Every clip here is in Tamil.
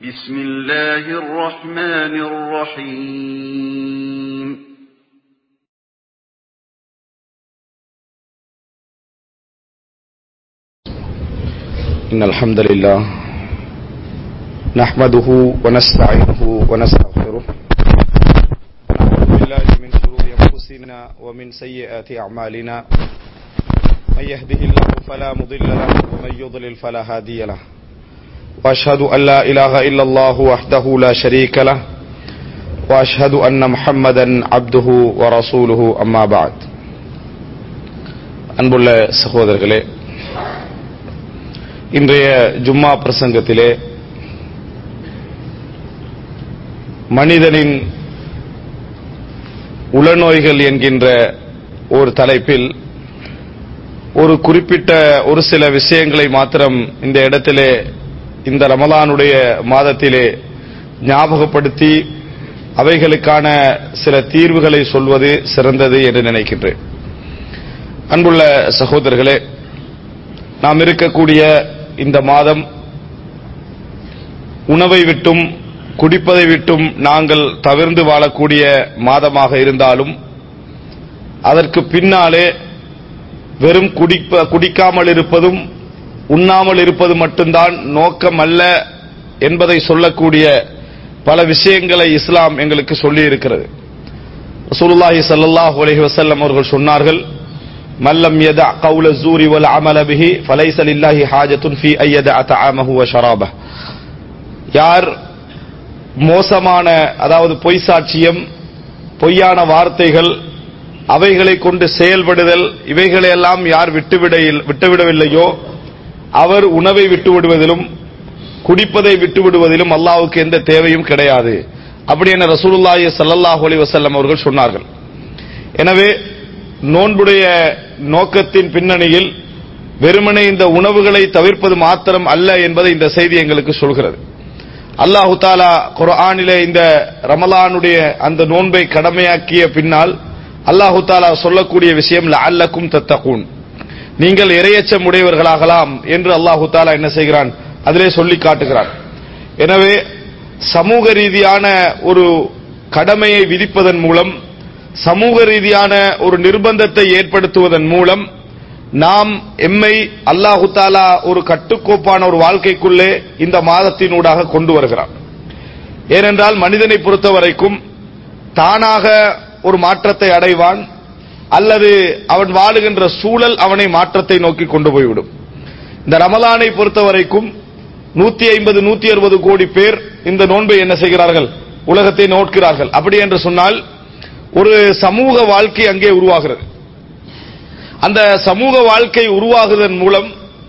بسم الله الرحمن الرحيم إن الحمد لله نحمده ونستعينه ونستغفره ونعوذ بالله من شرور أنفسنا ومن سيئات أعمالنا من يهده الله فلا مضل له ومن يضلل فلا هادي له وأشهد أن لا إله إلا الله وحده لا شريك له وأشهد أن محمدا عبده ورسوله أما بعد அன்புள்ள சகோதரர்களே இன்றைய ஜும்மா பிரசங்கத்திலே மனிதனின் உளநோய்கள் என்கின்ற ஒரு தலைப்பில் ஒரு குறிப்பிட்ட ஒரு சில விஷயங்களை மாத்திரம் இந்த இடத்திலே இந்த ரமலானுடைய மாதத்திலே ஞாபகப்படுத்தி அவைகளுக்கான சில தீர்வுகளை சொல்வது சிறந்தது என்று நினைக்கின்றேன் அன்புள்ள சகோதரர்களே நாம் இருக்கக்கூடிய இந்த மாதம் உணவை விட்டும் குடிப்பதை விட்டும் நாங்கள் தவிர்ந்து வாழக்கூடிய மாதமாக இருந்தாலும் அதற்கு பின்னாலே வெறும் குடிப்ப குடிக்காமல் இருப்பதும் உண்ணாமல் இருப்பது மட்டும்தான் நோக்கம் அல்ல என்பதை சொல்லக்கூடிய பல விஷயங்களை இஸ்லாம் எங்களுக்கு சொல்லி இருக்கிறது ரசூலுல்லாஹி ஸல்லல்லாஹு அலைஹி வஸல்லம் அவர்கள் சொன்னார்கள் மல்லம் யதா கவுல ஜூரி வல் அமல பிஹி ஃபலைஸ லில்லாஹி ஹாஜத்துன் ஃபீ அய்யதா தஆமஹு வ ஷராபஹ் யார் மோசமான அதாவது பொய் சாட்சியம் பொய்யான வார்த்தைகள் அவைகளை கொண்டு செயல்படுதல் இவைகளையெல்லாம் யார் விட்டுவிட விட்டுவிடவில்லையோ அவர் உணவை விட்டுவிடுவதிலும் குடிப்பதை விட்டுவிடுவதிலும் அல்லாஹ்வுக்கு எந்த தேவையும் கிடையாது அப்படி என ரசூலுல்லாஹி ஸல்லல்லாஹு அலைஹி வஸல்லம் அவர்கள் சொன்னார்கள் எனவே நோன்புடைய நோக்கத்தின் பின்னணியில் வெறுமனே இந்த உணவுகளை தவிர்ப்பது மாத்திரம் அல்ல என்பதை இந்த செய்தி எங்களுக்கு சொல்கிறது அல்லாஹு தாலா குர்ஆனிலே இந்த ரமலானுடைய அந்த நோன்பை கடமையாக்கிய பின்னால் அல்லாஹு தாலா சொல்லக்கூடிய விஷயம் அல்லக்கும் தத்தகூன் நீங்கள் இரையச்சம் உடையவர்களாகலாம் என்று அல்லாஹு தாலா என்ன செய்கிறான் அதிலே சொல்லி காட்டுகிறான் எனவே சமூக ரீதியான ஒரு கடமையை விதிப்பதன் மூலம் சமூக ரீதியான ஒரு நிர்பந்தத்தை ஏற்படுத்துவதன் மூலம் நாம் எம்மை அல்லாஹு தாலா ஒரு கட்டுக்கோப்பான ஒரு வாழ்க்கைக்குள்ளே இந்த மாதத்தினூடாக கொண்டு வருகிறான் ஏனென்றால் மனிதனை பொறுத்த வரைக்கும் தானாக ஒரு மாற்றத்தை அடைவான் அல்லது அவன் வாழுகின்ற சூழல் அவனை மாற்றத்தை நோக்கி கொண்டு போய்விடும் இந்த ரமலானை பொறுத்த வரைக்கும் நூத்தி ஐம்பது நூத்தி அறுபது கோடி பேர் இந்த நோன்பை என்ன செய்கிறார்கள் உலகத்தை நோக்கிறார்கள் அப்படி என்று சொன்னால் ஒரு சமூக வாழ்க்கை அங்கே உருவாகிறது அந்த சமூக வாழ்க்கை உருவாகுவதன் மூலம்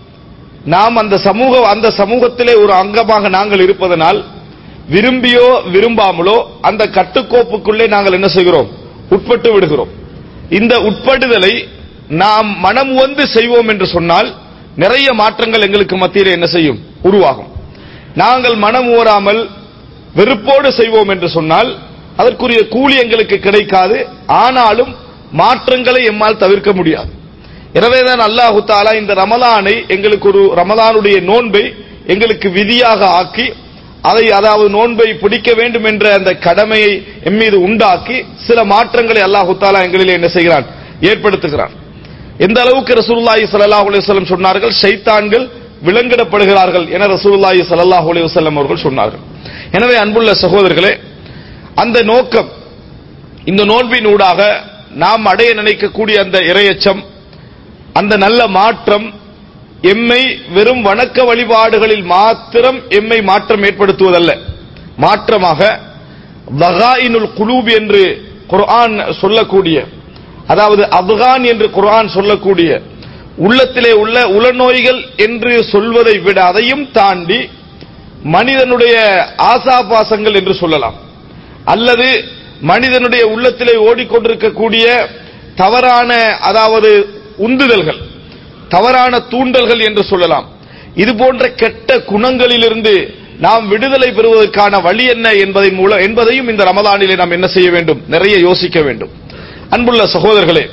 நாம் அந்த சமூக அந்த சமூகத்திலே ஒரு அங்கமாக நாங்கள் இருப்பதனால் விரும்பியோ விரும்பாமலோ அந்த கட்டுக்கோப்புக்குள்ளே நாங்கள் என்ன செய்கிறோம் உட்பட்டு விடுகிறோம் இந்த உட்படுதலை நாம் மனம் வந்து செய்வோம் என்று சொன்னால் நிறைய மாற்றங்கள் எங்களுக்கு மத்தியில் என்ன செய்யும் உருவாகும் நாங்கள் மனம் ஓராமல் வெறுப்போடு செய்வோம் என்று சொன்னால் அதற்குரிய கூலி எங்களுக்கு கிடைக்காது ஆனாலும் மாற்றங்களை எம்மால் தவிர்க்க முடியாது எனவேதான் அல்லாஹு தாலா இந்த ரமலானை எங்களுக்கு ஒரு ரமலானுடைய நோன்பை எங்களுக்கு விதியாக ஆக்கி அதை அதாவது நோன்பை பிடிக்க வேண்டும் என்ற அந்த கடமையை எம் மீது உண்டாக்கி சில மாற்றங்களை அல்லாஹு தாலா எங்களில் என்ன செய்கிறான் ஏற்படுத்துகிறான் எந்த அளவுக்கு ரசூலுல்லாஹி ஸல்லல்லாஹு அலைஹி வஸல்லம் சொன்னார்கள் ஷைத்தான்கள் விலங்கிடப்படுகிறார்கள் என ரசூலுல்லாஹி ஸல்லல்லாஹு அலைஹி வஸல்லம் அவர்கள் சொன்னார்கள் எனவே அன்புள்ள சகோதரர்களே அந்த நோக்கம் இந்த நோன்பின் ஊடாக நாம் அடைய நினைக்கக்கூடிய அந்த இரையச்சம் அந்த நல்ல மாற்றம் எம்மை வெறும் வணக்க வழிபாடுகளில் மாத்திரம் எம்மை மாற்றம் ஏற்படுத்துவதல்ல மாற்றமாக வகாயினுல் குலூப் என்று குர்ஆன் சொல்லக்கூடிய அதாவது அப்கான் என்று குர்ஆன் சொல்லக்கூடிய உள்ளத்திலே உள்ள உளநோய்கள் என்று சொல்வதை விட அதையும் தாண்டி மனிதனுடைய ஆசாபாசங்கள் என்று சொல்லலாம் அல்லது மனிதனுடைய உள்ளத்திலே ஓடிக்கொண்டிருக்கக்கூடிய தவறான அதாவது உந்துதல்கள் தவறான தூண்டல்கள் என்று சொல்லலாம் இது போன்ற கெட்ட குணங்களிலிருந்து நாம் விடுதலை பெறுவதற்கான வழி என்ன என்பதை மூலம் என்பதையும் இந்த ரமதானிலே நாம் என்ன செய்ய வேண்டும் நிறைய யோசிக்க வேண்டும் அன்புள்ள சகோதரர்களே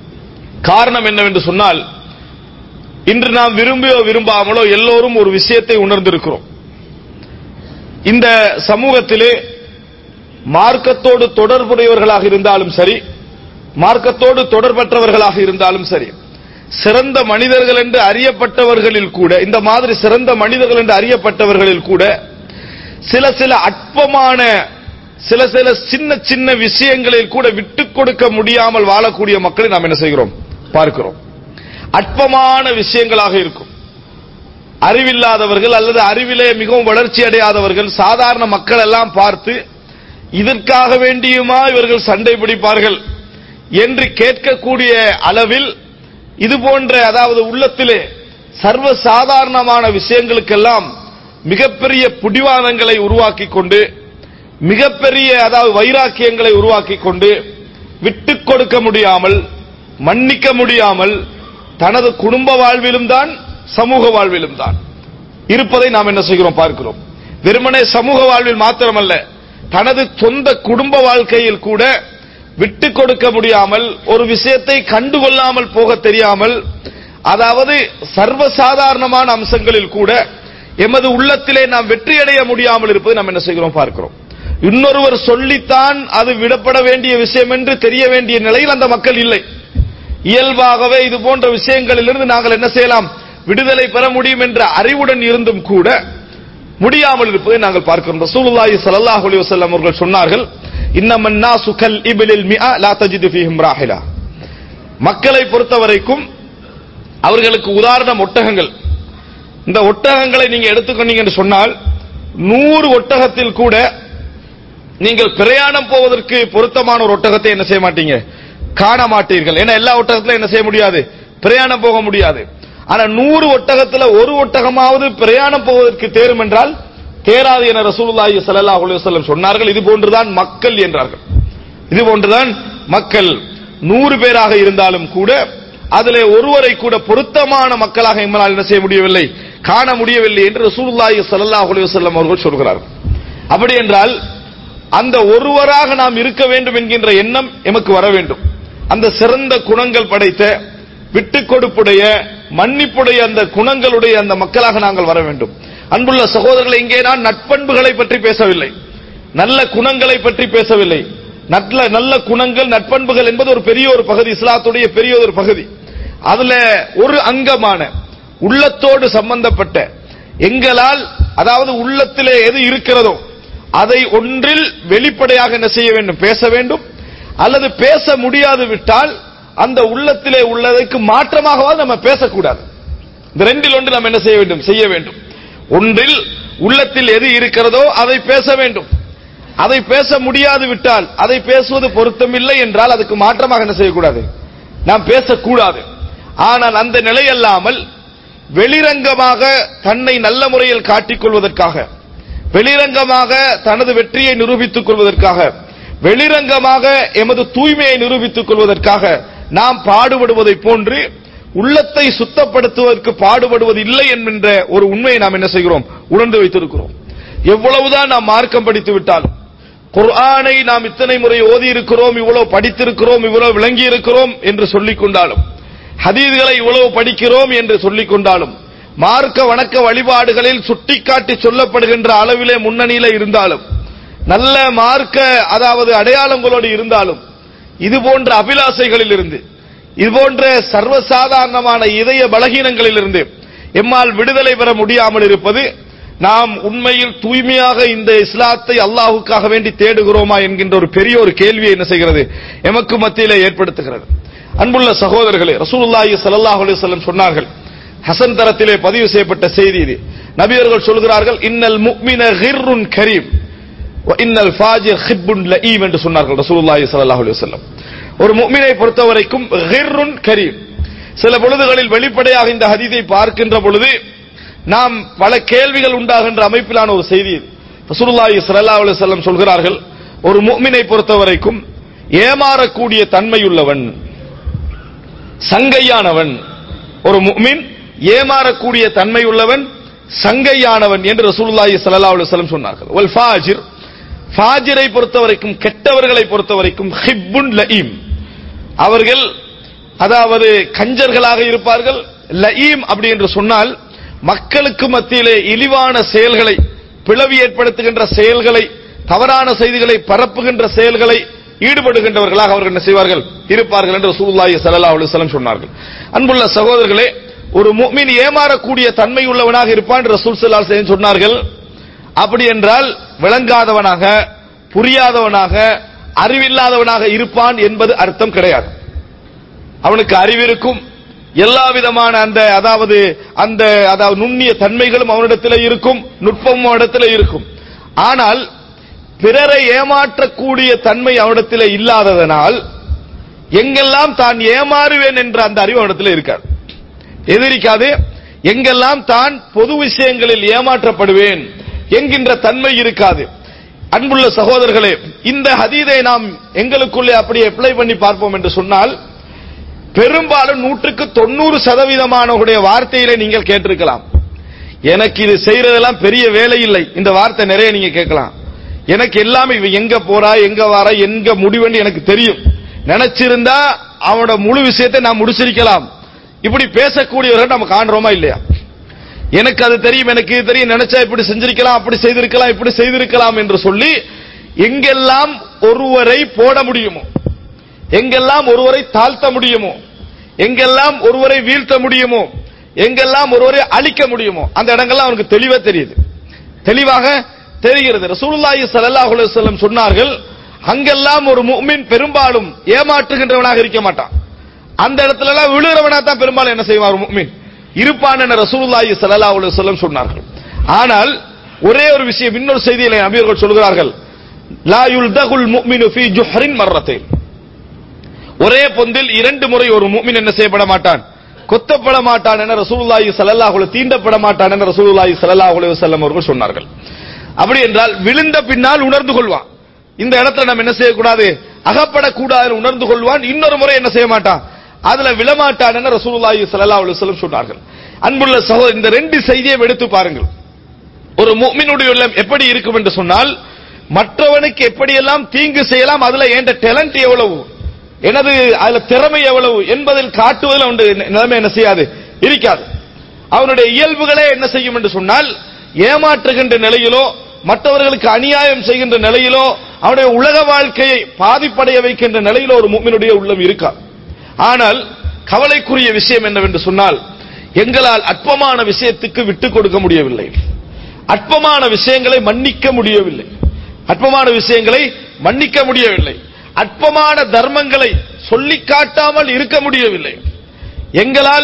காரணம் என்னவென்று சொன்னால் இன்று நாம் விரும்பியோ விரும்பாமலோ எல்லோரும் ஒரு விஷயத்தை உணர்ந்திருக்கிறோம் இந்த சமூகத்திலே மார்க்கத்தோடு தொடர்புடையவர்களாக இருந்தாலும் சரி மார்க்கத்தோடு தொடர்பற்றவர்களாக இருந்தாலும் சரி சிறந்த மனிதர்கள் என்று அறியப்பட்டவர்களில் கூட இந்த மாதிரி சிறந்த மனிதர்கள் என்று அறியப்பட்டவர்களில் கூட சில சில அற்பமான சில சில சின்ன சின்ன விஷயங்களில் கூட விட்டுக் கொடுக்க முடியாமல் வாழக்கூடிய மக்களை நாம் என்ன செய்கிறோம் பார்க்கிறோம் அற்பமான விஷயங்களாக இருக்கும் அறிவில்லாதவர்கள் அல்லது அறிவிலே மிகவும் வளர்ச்சி அடையாதவர்கள் சாதாரண மக்கள் எல்லாம் பார்த்து இதற்காக வேண்டியுமா இவர்கள் சண்டை பிடிப்பார்கள் என்று கேட்கக்கூடிய அளவில் இது போன்ற அதாவது உள்ளத்திலே சர்வ சாதாரணமான விஷயங்களுக்கெல்லாம் மிகப்பெரிய புடிவாதங்களை உருவாக்கி கொண்டு மிகப்பெரிய அதாவது வைராக்கியங்களை உருவாக்கி கொண்டு விட்டுக் கொடுக்க முடியாமல் மன்னிக்க முடியாமல் தனது குடும்ப வாழ்விலும் தான் சமூக வாழ்விலும் தான் இருப்பதை நாம் என்ன செய்கிறோம் பார்க்கிறோம் வெறுமனே சமூக வாழ்வில் மாத்திரமல்ல தனது சொந்த குடும்ப வாழ்க்கையில் கூட விட்டுக் கொடுக்க முடியாமல் ஒரு விஷயத்தை கண்டுகொள்ளாமல் போக தெரியாமல் அதாவது சர்வசாதாரணமான அம்சங்களில் கூட எமது உள்ளத்திலே நாம் வெற்றியடைய முடியாமல் இருப்பதை நாம் என்ன செய்கிறோம் பார்க்கிறோம் இன்னொருவர் சொல்லித்தான் அது விடப்பட வேண்டிய விஷயம் என்று தெரிய வேண்டிய நிலையில் அந்த மக்கள் இல்லை இயல்பாகவே இது போன்ற விஷயங்களிலிருந்து நாங்கள் என்ன செய்யலாம் விடுதலை பெற முடியும் என்ற அறிவுடன் இருந்தும் கூட முடியாமல் இருப்பதை நாங்கள் பார்க்கிறோம் ரசூலுல்லாஹி ஸல்லல்லாஹு அலைஹி வஸல்லம் அவர்கள் சொன்னார்கள் இன்னமன் நாசு கல் இபிலில் மிஆ லா தஜிது ஃபீஹிம் ராஹிலா மக்களை பொறுத்தவரைக்கும் அவர்களுக்கு உதாரணம் ஒட்டகங்கள் இந்த ஒட்டகங்களை நீங்க எடுத்துக்கொண்டீங்க என்று சொன்னால் நூறு ஒட்டகத்தில் கூட நீங்கள் பிரயாணம் போவதற்கு பொருத்தமான ஒரு ஒட்டகத்தை என்ன செய்ய மாட்டீங்க காண மாட்டீர்கள் ஏன்னா எல்லா ஒட்டகத்திலும் என்ன செய்ய முடியாது பிரயாணம் போக முடியாது ஆனா நூறு ஒட்டகத்துல ஒரு ஒட்டகமாவது பிரயாணம் போவதற்கு தேரும் என்றால் தேராது என ரசூலுல்லாஹி ஸல்லல்லாஹு அலைஹி வஸல்லம் சொன்னார்கள் இது போன்றுதான் மக்கள் என்றார்கள் இது போன்றுதான் மக்கள் நூறு பேராக இருந்தாலும் கூட அதிலே ஒருவரை கூட பொருத்தமான மக்களாக எங்களால் என்ன செய்ய முடியவில்லை காண முடியவில்லை என்று ரசூலுல்லாஹி ஸல்லல்லாஹு அலைஹி வஸல்லம் அவர்கள் சொல்கிறார்கள் அப்படி என்றால் அந்த ஒருவராக நாம் இருக்க வேண்டும் என்கின்ற எண்ணம் எமக்கு வர வேண்டும் அந்த சிறந்த குணங்கள் படைத்த விட்டுக் கொடுப்புடைய மன்னிப்புடைய அந்த குணங்களுடைய அந்த மக்களாக நாங்கள் வர வேண்டும் அன்புள்ள சகோதரர்களை இங்கே நான் நட்பண்புகளை பற்றி பேசவில்லை நல்ல குணங்களை பற்றி பேசவில்லை நல்ல நல்ல குணங்கள் நட்பண்புகள் என்பது ஒரு பெரிய ஒரு பகுதி இஸ்லாத்துடைய பெரிய ஒரு பகுதி அதுல ஒரு அங்கமான உள்ளத்தோடு சம்பந்தப்பட்ட எங்களால் அதாவது உள்ளத்திலே எது இருக்கிறதோ அதை ஒன்றில் வெளிப்படையாக என்ன செய்ய வேண்டும் பேச வேண்டும் அல்லது பேச முடியாது விட்டால் அந்த உள்ளத்திலே உள்ளதற்கு மாற்றமாகவாது நம்ம பேசக்கூடாது இந்த ரெண்டில் ஒன்று நம்ம என்ன செய்ய வேண்டும் செய்ய வேண்டும் ஒன்றில் உள்ளத்தில் எது இருக்கிறதோ அதை பேச வேண்டும் அதை பேச முடியாது விட்டால் அதை பேசுவது பொருத்தமில்லை என்றால் அதுக்கு மாற்றமாக என்ன செய்யக்கூடாது நாம் பேசக்கூடாது ஆனால் அந்த நிலை அல்லாமல் வெளிரங்கமாக தன்னை நல்ல முறையில் காட்டிக் கொள்வதற்காக வெளிரங்கமாக தனது வெற்றியை நிரூபித்துக் கொள்வதற்காக வெளிரங்கமாக எமது தூய்மையை நிரூபித்துக் கொள்வதற்காக நாம் பாடுபடுவதை போன்று உள்ளத்தை சுத்தப்படுத்துவதற்கு பாடுபடுவது இல்லை என்கின்ற ஒரு உண்மையை நாம் என்ன செய்கிறோம் உணர்ந்து வைத்திருக்கிறோம் எவ்வளவுதான் நாம் மார்க்கம் படித்து விட்டாலும் குர்ஆனை நாம் இத்தனை முறை ஓதி இருக்கிறோம் இவ்வளவு படித்திருக்கிறோம் இவ்வளவு விளங்கி இருக்கிறோம் என்று சொல்லிக் கொண்டாலும் ஹதீதுகளை இவ்வளவு படிக்கிறோம் என்று சொல்லிக் கொண்டாலும் மார்க்க வணக்க வழிபாடுகளில் சுட்டிக்காட்டி சொல்லப்படுகின்ற அளவிலே முன்னணியில இருந்தாலும் நல்ல மார்க்க அதாவது அடையாளங்களோடு இருந்தாலும் இது போன்ற அபிலாசைகளில் இருந்து இது போன்ற சர்வசாதாரணமான இதய பலகீனங்களில் இருந்து எம்மால் விடுதலை பெற முடியாமல் இருப்பது நாம் உண்மையில் தூய்மையாக இந்த இஸ்லாத்தை அல்லாஹுக்காக வேண்டி தேடுகிறோமா என்கின்ற ஒரு பெரிய ஒரு கேள்வியை என்ன செய்கிறது எமக்கு மத்தியிலே ஏற்படுத்துகிறது அன்புள்ள சகோதரர்களே ரசூலுல்லாஹி ஸல்லல்லாஹு அலைஹி வஸல்லம் சொன்னார்கள் ஹசன் தரத்திலே பதிவு செய்யப்பட்ட செய்தி இது நபியர்கள் சொல்கிறார்கள் இன்னல் முஃமின கிர்ருன் கரீம் வ இன்னல் ஃபாஜிர் ஹிப்புன் லஈம் என்று சொன்னார்கள் ரசூலுல்லாஹி ஸல்லல்லாஹு அலைஹி வஸல்லம் ஒரு முஃமினை பொறுத்தவரைக்கும் கிர்ருன் கரீம் சில பொழுதுகளில் வெளிப்படையாக இந்த ஹதீஸை பார்க்கின்ற பொழுது நாம் பல கேள்விகள் உண்டாகின்ற அமைப்பிலான ஒரு செய்தி இது. ரசூலுல்லாஹி ஸல்லல்லாஹு அலைஹி வஸல்லம் சொல்கிறார்கள் ஒரு முஃமினை பொறுத்தவரைக்கும் ஏமாறக்கூடிய தன்மையுள்ளவன் சங்கையானவன் ஒரு முஃமின் ஏமாறக்கூடிய தன்மையுள்ளவன் சங்கையானவன் என்று ரசூலுல்லாஹி ஸல்லல்லாஹு அலைஹி வஸல்லம் சொன்னார்கள் வல் ஃபாஜிர் ஃபாஜிரை பொறுத்தவரைக்கும் கெட்டவர்களை பொறுத்தவரைக்கும் ஹிப்புன் லஈம் அவர்கள் அதாவது கஞ்சர்களாக இருப்பார்கள் லஈம் அப்படி என்று சொன்னால் மக்களுக்கு மத்தியிலே இழிவான செயல்களை பிளவி ஏற்படுத்துகின்ற செயல்களை தவறான செய்திகளை பரப்புகின்ற செயல்களை ஈடுபடுகின்றவர்களாக அவர்கள் என்ன செய்வார்கள் இருப்பார்கள் என்று ரசூலுல்லாஹி ஸல்லல்லாஹு அலைஹி வஸல்லம் சொன்னார்கள் அன்புள்ள சகோதரர்களே ஒரு முஃமின் ஏமாறக்கூடிய தன்மை உள்ளவனாக இருப்பான் என்று ரசூல் ஸல்லல்லாஹு அலைஹி வஸல்லம் சொன்னார்கள் அப்படி என்றால் விளங்காதவனாக புரியாதவனாக அறிவில்லாதவனாக இருப்பான் என்பது அர்த்தம் கிடையாது அவனுக்கு அறிவு இருக்கும் எல்லா விதமான அந்த அதாவது அந்த அதாவது நுண்ணிய தன்மைகளும் அவனிடத்தில் இருக்கும் நுட்பமும் அவனிடத்தில் இருக்கும் ஆனால் பிறரை ஏமாற்றக்கூடிய தன்மை அவனிடத்தில் இல்லாததனால் எங்கெல்லாம் தான் ஏமாறுவேன் என்ற அந்த அறிவு அவனிடத்தில் இருக்காது எதிரிக்காது எங்கெல்லாம் தான் பொது விஷயங்களில் ஏமாற்றப்படுவேன் என்கின்ற தன்மை இருக்காது அன்புள்ள சகோதரர்களே இந்த ஹதீதை நாம் எங்களுக்குள்ளே அப்படியே அப்ளை பண்ணி பார்ப்போம் என்று சொன்னால் பெரும்பாலும் நூற்றுக்கு தொண்ணூறு சதவீதமானவருடைய வார்த்தையிலே நீங்கள் கேட்டிருக்கலாம் எனக்கு இது செய்யறதெல்லாம் பெரிய வேலை இல்லை இந்த வார்த்தை நிறைய நீங்க கேட்கலாம் எனக்கு எல்லாமே இவன் எங்க போறா எங்க வாரா எங்க முடிவுன்னு எனக்கு தெரியும் நினைச்சிருந்தா அவனோட முழு விஷயத்தை நான் முடிச்சிருக்கலாம் இப்படி பேசக்கூடியவர்கள் நம்ம காண்றோமா இல்லையா எனக்கு அது தெரியும் எனக்கு இது தெரியும் நினைச்சா இப்படி செஞ்சிருக்கலாம் அப்படி செய்திருக்கலாம் இப்படி செய்திருக்கலாம் என்று சொல்லி எங்கெல்லாம் ஒருவரை போட முடியுமோ எங்கெல்லாம் ஒருவரை தாழ்த்த முடியுமோ எங்கெல்லாம் ஒருவரை வீழ்த்த முடியுமோ எங்கெல்லாம் ஒருவரை அழிக்க முடியுமோ அந்த இடங்கள்லாம் அவனுக்கு தெளிவா தெரியுது தெளிவாக தெரிகிறது ரசூலுல்லாஹி ஸல்லல்லாஹு அலைஹி வஸல்லம் சொன்னார்கள் அங்கெல்லாம் ஒரு முஃமின் பெரும்பாலும் ஏமாற்றுகின்றவனாக இருக்க மாட்டான் அந்த இடத்துல எல்லாம் விழுகிறவனா தான் பெரும்பாலும் என்ன செய்வான் ஒரு முஃமின் இருப்பான் என ரசூலுல்லாஹி ஸல்லல்லாஹு அலைஹி வஸல்லம் சொன்னார்கள் ஆனால் ஒரே ஒரு விஷயம் இன்னொரு செய்தியிலே நபியர்கள் சொல்கிறார்கள் லா யுல்தகுல் முஃமினு ஃபீ ஜுஹ்ரின் மர்ரத்தைன் ஒரே பொந்தில் இரண்டு முறை ஒரு முஃமின் என்ன செய்யப்பட மாட்டான் கொத்தப்பட மாட்டான் என ரசூலுல்லாஹி ஸல்லல்லாஹு அலைஹி தீண்டப்பட மாட்டான் என ரசூலுல்லாஹி ஸல்லல்லாஹு அலைஹி வஸல்லம் அவர்கள் சொன்னார்கள் அப்படி என்றால் விழுந்த பின்னால் உணர்ந்து கொள்வான் இந்த இடத்துல நம்ம என்ன செய்யக்கூடாது அகப்படக்கூடாது உணர்ந்து கொள்வான் இன்னொரு முறை என்ன செய்ய மாட்டான் அதுல விழமாட்டான் என ரசூலுல்லாஹி ஸல்லல்லாஹு அலைஹி வஸல்லம் சொன்னார்கள் அன்புள்ள சகோதரர் இந்த ரெண்டு செய்தியை எடுத்து பாருங்கள் ஒரு முஃமினுடைய உள்ளம் எப்படி இருக்கும் என்று சொன்னால் மற்றவனுக்கு எப்படியெல்லாம் தீங்கு செய்யலாம் அதுல என்ற டேலண்ட் எவ்வளவு எனது அதுல திறமை எவ்வளவு என்பதில் காட்டுவதில் அவனுடைய நிலைமை என்ன செய்யாது இருக்காது அவனுடைய இயல்புகளே என்ன செய்யும் என்று சொன்னால் ஏமாற்றுகின்ற நிலையிலோ மற்றவர்களுக்கு அநியாயம் செய்கின்ற நிலையிலோ அவனுடைய உலக வாழ்க்கையை பாதிப்படைய வைக்கின்ற நிலையிலோ ஒரு முக்மினுடைய உள்ளம் இருக்கா ஆனால் கவலைக்குரிய விஷயம் என்னவென்று சொன்னால் எங்களால் அற்பமான விஷயத்துக்கு விட்டுக் கொடுக்க முடியவில்லை அற்பமான விஷயங்களை மன்னிக்க முடியவில்லை அற்பமான விஷயங்களை மன்னிக்க முடியவில்லை அற்பமான தர்மங்களை சொல்லி காட்டாமல் இருக்க முடியவில்லை எங்களால்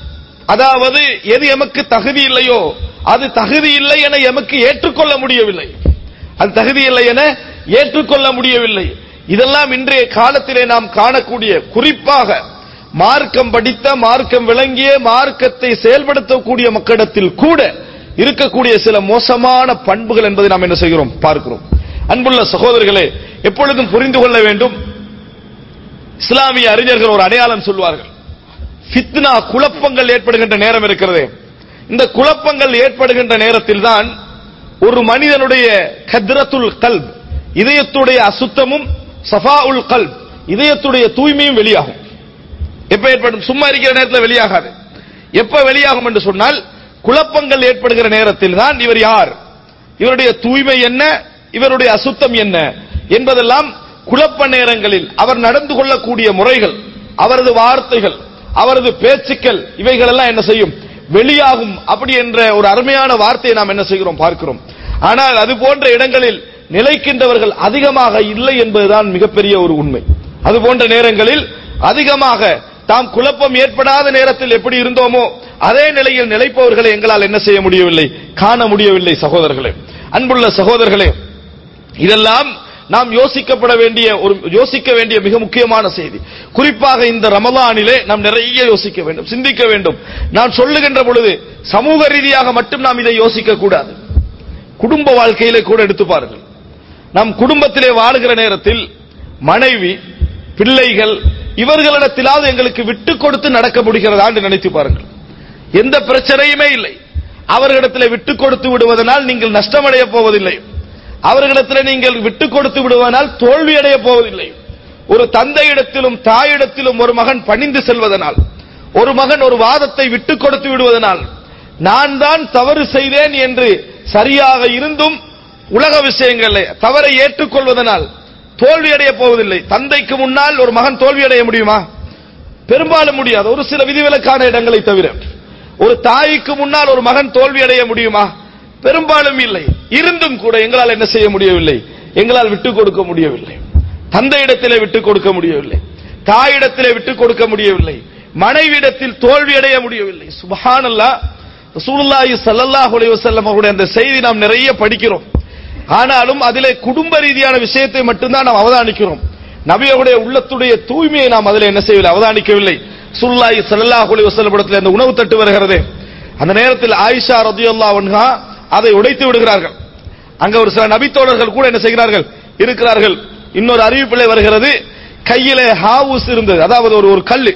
அதாவது எது எமக்கு தகுதி இல்லையோ அது தகுதி இல்லை என எமக்கு ஏற்றுக்கொள்ள முடியவில்லை அது தகுதி இல்லை என ஏற்றுக்கொள்ள முடியவில்லை இதெல்லாம் இன்றைய காலத்திலே நாம் காணக்கூடிய குறிப்பாக மார்க்கம் படித்த மார்க்கம் விளங்கிய மார்க்கத்தை செயல்படுத்தக்கூடிய மக்களிடத்தில் கூட இருக்கக்கூடிய சில மோசமான பண்புகள் என்பதை நாம் என்ன செய்கிறோம் பார்க்கிறோம் அன்புள்ள சகோதரர்களே எப்பொழுதும் புரிந்து கொள்ள வேண்டும் இஸ்லாமிய அறிஞர்கள் ஒரு அடையாளம் சொல்வார்கள் ஃபித்னா குழப்பங்கள் ஏற்படுகின்ற நேரம் இருக்கிறதே இந்த குழப்பங்கள் ஏற்படுகின்ற நேரத்தில் தான் ஒரு மனிதனுடைய கத்ரத்துல் கல்ப் இதயத்துடைய அசுத்தமும் சஃபா உல் கல்ப் இதயத்துடைய தூய்மையும் வெளியாகும் எப்ப ஏற்படும் சும்மா இருக்கிற நேரத்தில் வெளியாகாது எப்ப வெளியாகும் என்று சொன்னால் குழப்பங்கள் ஏற்படுகிற நேரத்தில் தான் இவர் யார் இவருடைய தூய்மை என்ன இவருடைய அசுத்தம் என்ன என்பதெல்லாம் குழப்ப நேரங்களில் அவர் நடந்து கொள்ளக்கூடிய முறைகள் அவரது வார்த்தைகள் அவரது பேச்சுக்கள் இவைகள் எல்லாம் என்ன செய்யும் வெளியாகும் அப்படி என்ற ஒரு அருமையான வார்த்தையை நாம் என்ன செய்கிறோம் பார்க்கிறோம் ஆனால் அது போன்ற இடங்களில் நிலைக்கின்றவர்கள் அதிகமாக இல்லை என்பதுதான் மிகப்பெரிய ஒரு உண்மை அது போன்ற நேரங்களில் அதிகமாக தாம் குழப்பம் ஏற்படாத நேரத்தில் எப்படி இருந்தோமோ அதே நிலையில் நிலைப்பவர்களை எங்களால் என்ன செய்ய முடியவில்லை காண முடியவில்லை சகோதரர்களே அன்புள்ள சகோதரர்களே இதெல்லாம் நாம் யோசிக்கப்பட வேண்டிய ஒரு யோசிக்க வேண்டிய மிக முக்கியமான செய்தி குறிப்பாக இந்த ரமலானிலே நாம் நிறைய யோசிக்க வேண்டும் சிந்திக்க வேண்டும் நான் சொல்லுகின்ற பொழுது சமூக ரீதியாக மட்டும் நாம் இதை யோசிக்க கூடாது குடும்ப வாழ்க்கையிலே கூட எடுத்து பாருங்கள் நம் குடும்பத்திலே வாழுகிற நேரத்தில் மனைவி பிள்ளைகள் இவர்களிடத்திலாவது எங்களுக்கு விட்டு கொடுத்து நடக்க முடிகிறதா என்று நினைத்து பாருங்கள் எந்த பிரச்சனையுமே இல்லை அவர்களிடத்தில் விட்டு கொடுத்து விடுவதனால் நீங்கள் நஷ்டமடைய போவதில்லை அவர்களிடத்தில் நீங்கள் விட்டு கொடுத்து விடுவதனால் தோல்வி அடைய போவதில்லை ஒரு தந்தையிடத்திலும் தாயிடத்திலும் ஒரு மகன் பணிந்து செல்வதனால் ஒரு மகன் ஒரு வாதத்தை விட்டு கொடுத்து விடுவதனால் நான் தான் தவறு செய்தேன் என்று சரியாக இருந்தும் உலக விஷயங்களில் தவறை ஏற்றுக்கொள்வதனால் தோல்வி அடைய போவதில்லை தந்தைக்கு முன்னால் ஒரு மகன் தோல்வி அடைய முடியுமா பெரும்பாலும் முடியாது ஒரு சில விதிவிலக்கான இடங்களை தவிர ஒரு தாய்க்கு முன்னால் ஒரு மகன் தோல்வி அடைய முடியுமா பெரும்பாலும் இல்லை இருந்தும் கூட எங்களால் என்ன செய்ய முடியவில்லை எங்களால் விட்டுக் கொடுக்க முடியவில்லை தந்தையிடத்திலே விட்டுக் கொடுக்க முடியவில்லை தாயிடத்திலே விட்டுக் கொடுக்க முடியவில்லை மனைவியிடத்தில் தோல்வி அடைய முடியவில்லை சுபஹானல்லாஹ் ரசூலுல்லாஹி ஸல்லல்லாஹு அலைஹி வஸல்லம் அவருடைய அந்த செய்தி நாம் நிறைய படிக்கிறோம் ஆனாலும் அதிலே குடும்ப ரீதியான விஷயத்தை மட்டும்தான் நாம் அவதானிக்கிறோம் நபியருடைய உள்ளத்துடைய தூய்மையை நாம் அதில் என்ன செய்யவில்லை அவதானிக்கவில்லை சுல்லாஹி ஸல்லல்லாஹு அலைஹி வஸல்லம் இடத்தில் அந்த உணவு தட்டு வருகிறது அந்த நேரத்தில் ஆயிஷா ரதியல்லாஹு அன்ஹா அதை உடைத்து விடுகிறார்கள் அங்க ஒரு சில நபித்தோழர்கள் கூட என்ன செய்கிறார்கள் இருக்கிறார்கள் இன்னொரு அறிவிப்பிலே வருகிறது கையிலே ஹாவுஸ் இருந்தது அதாவது ஒரு ஒரு கல்லு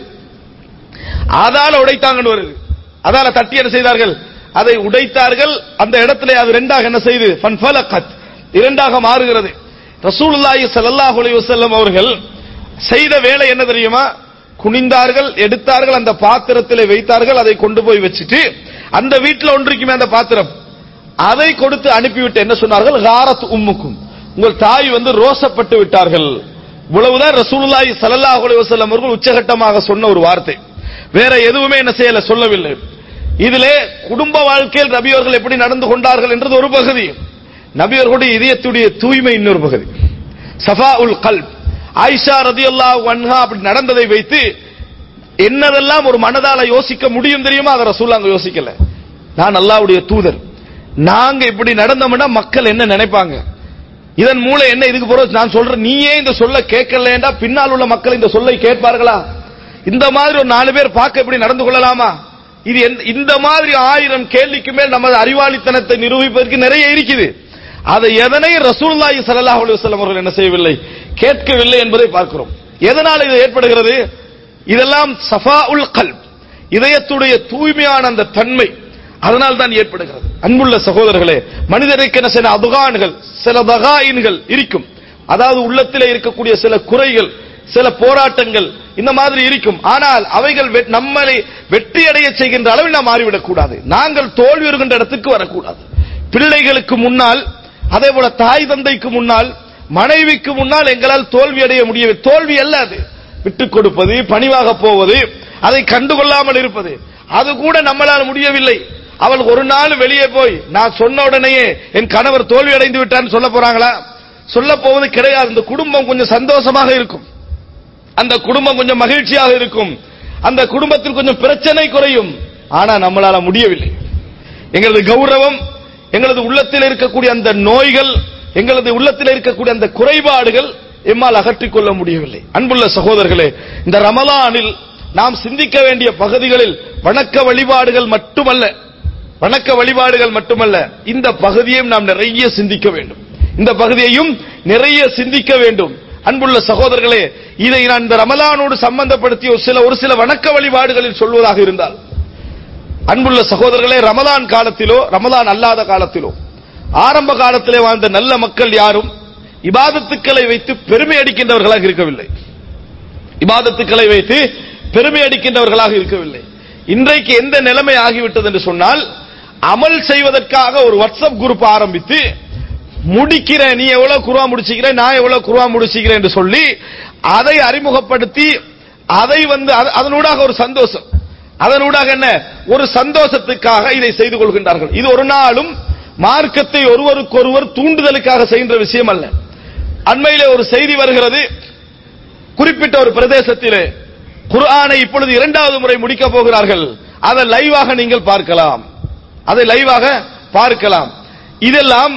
அதால உடைத்தாங்கன்னு வருது அதால தட்டி என்ன செய்தார்கள் அதை உடைத்தார்கள் அந்த இடத்திலே அது ரெண்டாக என்ன செய்து ஃபன்ஃபலகத் இரண்டாக மாறுகிறது ரசூலுல்லாஹி ஸல்லல்லாஹு அலைஹி வஸல்லம் அவர்கள் செய்த வேலை என்ன தெரியுமா குனிந்தார்கள் எடுத்தார்கள் அந்த பாத்திரத்திலே வைத்தார்கள் அதை கொண்டு போய் வச்சுட்டு அந்த வீட்டில் ஒன்றிக்குமே அந்த பாத்திரம் அதை கொடுத்து அனுப்பிவிட்டு என்ன சொன்னார்கள் காரத் உம்முக்கும் உங்கள் தாய் வந்து ரோசப்பட்டு விட்டார்கள் இவ்வளவுதான் ரசூலுல்லாஹி ஸல்லல்லாஹு அலைஹி வஸல்லம் அவர்கள் உச்சகட்டமாக சொன்ன ஒரு வார்த்தை வேற எதுவுமே என்ன செய்யல சொல்லவில்லை இதிலே குடும்ப வாழ்க்கையில் நபி அவர்கள் எப்படி நடந்து கொண்டார்கள் என்றது ஒரு பகுதி நபி அவர்களுடைய இதயத்துடைய தூய்மை இன்னொரு பகுதி சஃபா உல் கல்ப் ஆயிஷா ரதியல்லாஹு அன்ஹா அப்படி நடந்ததை வைத்து என்னதெல்லாம் ஒரு மனதால யோசிக்க முடியும் தெரியுமா அதை ரசூல் அங்க யோசிக்கல நான் அல்லாஹ்வுடைய தூதர் நாங்க இப்படி நடந்தோம்னா மக்கள் என்ன நினைப்பாங்க இதன் மூலம் என்ன இதுக்கு போறது நான் சொல்றேன் நீயே இந்த சொல்ல கேட்கலண்டா பின்னால் உள்ள மக்கள் இந்த சொல்லை கேட்பார்களா இந்த மாதிரி ஒரு நாலு பேர் பார்க்க எப்படி நடந்து கொள்ளலாமா இது எந்த- இந்த மாதிரி ஆயிரம் கேள்விக்கு மேல் நமது அறிவாளித்தனத்தை நிரூபிப்பதற்கு நிறைய இருக்குது அதை எதனை ரசூலுல்லாஹி ஸல்லல்லாஹு அலைஹி வஸல்லம் அவர்கள் என்ன செய்யவில்லை கேட்கவில்லை என்பதை பார்க்கிறோம் எதனால் இது ஏற்படுகிறது இதெல்லாம் சஃபா உல் கல்ப் இதயத்துடைய தூய்மையான அந்த தன்மை அதனால் தான் ஏற்படுகிறது அன்புள்ள சகோதரர்களே மனிதருக்கு என்ன சில அதுகான்கள் சில தகாயின்கள் இருக்கும் அதாவது உள்ளத்திலே இருக்கக்கூடிய சில குறைகள் சில போராட்டங்கள் இந்த மாதிரி இருக்கும் ஆனால் அவைகள் வெ- நம்மளை வெற்றி அடைய செய்கின்ற அளவில் நாம் மாறிவிடக் கூடாது நாங்கள் தோல்வி வருகின்ற இடத்துக்கு வரக்கூடாது பிள்ளைகளுக்கு முன்னால் அதே போல தாய் தந்தைக்கு முன்னால் மனைவிக்கு முன்னால் எங்களால் தோல்வி அடைய முடியவில்லை தோல்வி அல்ல அது விட்டுக் கொடுப்பது பணிவாக போவது அதை கண்டுகொள்ளாமல் இருப்பது அது கூட நம்மளால் முடியவில்லை அவள் ஒரு நாள் வெளியே போய் நான் சொன்ன உடனேயே என் கணவர் தோல்வி அடைந்து விட்டான்னு சொல்ல போறாங்களா சொல்ல போவது கிடையாது இந்த குடும்பம் கொஞ்சம் சந்தோஷமாக இருக்கும் அந்த குடும்பம் கொஞ்சம் மகிழ்ச்சியாக இருக்கும் அந்த குடும்பத்தில் கொஞ்சம் பிரச்சனை குறையும் ஆனா நம்மளால முடியவில்லை எங்களது கௌரவம் எங்களது உள்ளத்தில் இருக்கக்கூடிய அந்த நோய்கள் எங்களது உள்ளத்தில் இருக்கக்கூடிய அந்த குறைபாடுகள் எம்மால் அகற்றிக் கொள்ள முடியவில்லை அன்புள்ள சகோதரர்களே இந்த ரமலானில் நாம் சிந்திக்க வேண்டிய பகுதிகளில் வணக்க வழிபாடுகள் மட்டுமல்ல வணக்க வழிபாடுகள் மட்டுமல்ல இந்த பகுதியையும் நாம் நிறைய சிந்திக்க வேண்டும் இந்த பகுதியையும் நிறைய சிந்திக்க வேண்டும் அன்புள்ள சகோதரர்களே இதை நான் இந்த ரமலானோடு சம்பந்தப்படுத்திய ஒரு சில ஒரு சில வணக்க வழிபாடுகளில் சொல்வதாக இருந்தால் அன்புள்ள சகோதரர்களே ரமலான் காலத்திலோ ரமலான் அல்லாத காலத்திலோ ஆரம்ப காலத்திலே வாழ்ந்த நல்ல மக்கள் யாரும் இபாதத்துக்களை வைத்து பெருமை அடிக்கின்றவர்களாக இருக்கவில்லை இபாதத்துக்களை வைத்து பெருமை அடிக்கின்றவர்களாக இருக்கவில்லை இன்றைக்கு எந்த நிலைமை ஆகிவிட்டது என்று சொன்னால் அமல் செய்வதற்காக ஒரு வாட்ஸ்அப் குரூப் ஆரம்பித்து முடிக்கிறேன் நீ எவ்வளவு குருவா முடிச்சுக்கிற நான் எவ்வளவு குருவா முடிச்சுக்கிறேன் என்று சொல்லி அதை அறிமுகப்படுத்தி அதை வந்து அது- அதனூடாக ஒரு சந்தோஷம் அதனூடாக என்ன ஒரு சந்தோஷத்துக்காக இதை செய்து கொள்கின்றார்கள் இது ஒரு நாளும் மார்க்கத்தை ஒருவருக்கொருவர் தூண்டுதலுக்காக செய்கின்ற விஷயம் அல்ல அண்மையிலே ஒரு செய்தி வருகிறது குறிப்பிட்ட ஒரு பிரதேசத்திலே குர்ஆனை இப்பொழுது இரண்டாவது முறை முடிக்க போகிறார்கள் அதை லைவாக நீங்கள் பார்க்கலாம் அதை லைவாக பார்க்கலாம் இதெல்லாம்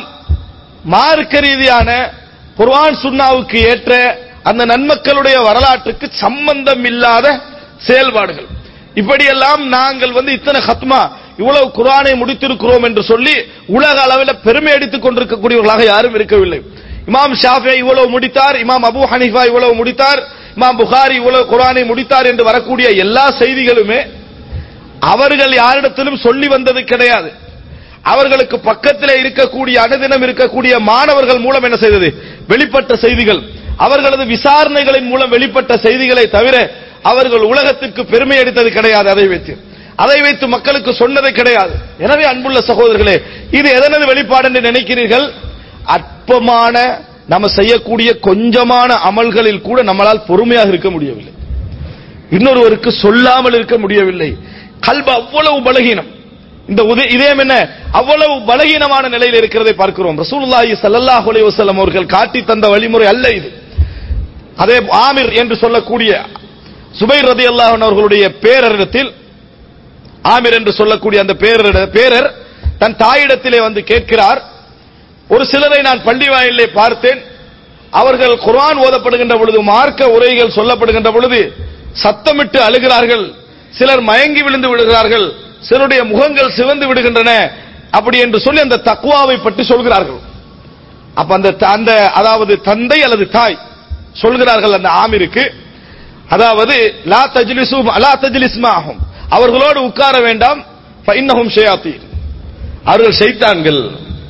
மார்க்க ரீதியான குர்ஆன் சுன்னாவுக்கு ஏற்ற அந்த நன்மக்களுடைய வரலாற்றுக்கு சம்பந்தம் இல்லாத செயல்பாடுகள் இப்படியெல்லாம் நாங்கள் வந்து இத்தனை ஹத்மா இவ்வளவு குர்ஆனை முடித்திருக்கிறோம் என்று சொல்லி உலக அளவில் பெருமை அடித்துக் கொண்டிருக்கக்கூடியவர்களாக யாரும் இருக்கவில்லை இமாம் ஷாஃபி இவ்வளவு முடித்தார் இமாம் அபூ ஹனீஃபா இவ்வளவு முடித்தார் இமாம் புகாரி இவ்வளவு குர்ஆனை முடித்தார் என்று வரக்கூடிய எல்லா செய்திகளுமே அவர்கள் யாரிடத்திலும் சொல்லி வந்தது கிடையாது அவர்களுக்கு பக்கத்தில் இருக்கக்கூடிய அனுதினம் இருக்கக்கூடிய மாணவர்கள் மூலம் என்ன செய்தது வெளிப்பட்ட செய்திகள் அவர்களது விசாரணைகளின் மூலம் வெளிப்பட்ட செய்திகளை தவிர அவர்கள் உலகத்திற்கு பெருமை அடித்தது கிடையாது அதை வைத்து அதை வைத்து மக்களுக்கு சொன்னது கிடையாது எனவே அன்புள்ள சகோதரர்களே இது எதனது வெளிப்பாடு என்று நினைக்கிறீர்கள் அற்பமான நம்ம செய்யக்கூடிய கொஞ்சமான அமல்களில் கூட நம்மளால் பொறுமையாக இருக்க முடியவில்லை இன்னொருவருக்கு சொல்லாமல் இருக்க முடியவில்லை கல்ப அவ்வளவு பலகீனம் இந்த உத- இதயம் என்ன அவ்வளவு பலகீனமான நிலையில் இருக்கிறதை பார்க்கிறோம் ரசூலுல்லாஹி ஸல்லல்லாஹு அலைஹி வஸல்லம் அவர்கள் காட்டி தந்த வழிமுறை அல்ல இது அதே ஆமிர் என்று சொல்லக்கூடிய சுபைர் ரதியல்லாஹு அன்ஹு அவர்களுடைய பேரரிடத்தில் ஆமிர் என்று சொல்லக்கூடிய அந்த பேரர் பேரர் தன் தாயிடத்திலே வந்து கேட்கிறார் ஒரு சிலரை நான் பள்ளி வாயிலே பார்த்தேன் அவர்கள் குர்ஆன் ஓதப்படுகின்ற பொழுது மார்க்க உரைகள் சொல்லப்படுகின்ற பொழுது சத்தமிட்டு அழுகிறார்கள் சிலர் மயங்கி விழுந்து விடுகிறார்கள் சிலருடைய முகங்கள் சிவந்து விடுகின்றன அப்படி என்று சொல்லி அந்த தக்குவாவை பற்றி சொல்கிறார்கள் அப்ப அந்த அந்த அதாவது தந்தை அல்லது தாய் சொல்கிறார்கள் அந்த ஆமிருக்கு அதாவது லா தஜ்லிசு லா தஜ்லிஸ்மாஹும் அவர்களோடு உட்கார வேண்டாம் ஃபைன்னஹும் ஷயாத்தீன் அவர்கள் ஷைத்தான்கள்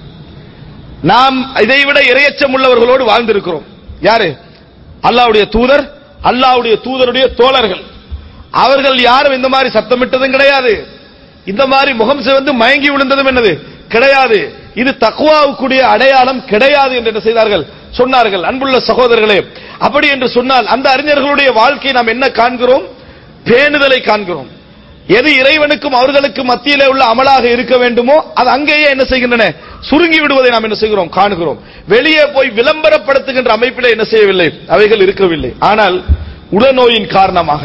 நாம் இதைவிட இரையச்சம் உள்ளவர்களோடு வாழ்ந்திருக்கிறோம் யாரு அல்லாஹ்வுடைய தூதர் அல்லாஹ்வுடைய தூதருடைய தோழர்கள் அவர்கள் யாரும் இந்த மாதிரி சத்தமிட்டதும் கிடையாது இந்த மாதிரி முகம் சிவந்து மயங்கி விழுந்ததும் என்னது கிடையாது இது தக்குவாவுக்குரிய அடையாளம் கிடையாது என்று என்ன செய்தார்கள் சொன்னார்கள் அன்புள்ள சகோதரர்களே அப்படி என்று சொன்னால் அந்த அறிஞர்களுடைய வாழ்க்கையை நாம் என்ன காண்கிறோம் பேணுதலை காண்கிறோம் எது இறைவனுக்கும் அவர்களுக்கும் மத்தியிலே உள்ள அமலாக இருக்க வேண்டுமோ அது அங்கேயே என்ன செய்கின்றன சுருங்கி விடுவதை நாம் என்ன செய்கிறோம் காணுகிறோம் வெளியே போய் விளம்பரப்படுத்துகின்ற அமைப்பிலே என்ன செய்யவில்லை அவைகள் இருக்கவில்லை ஆனால் உளநோயின் காரணமாக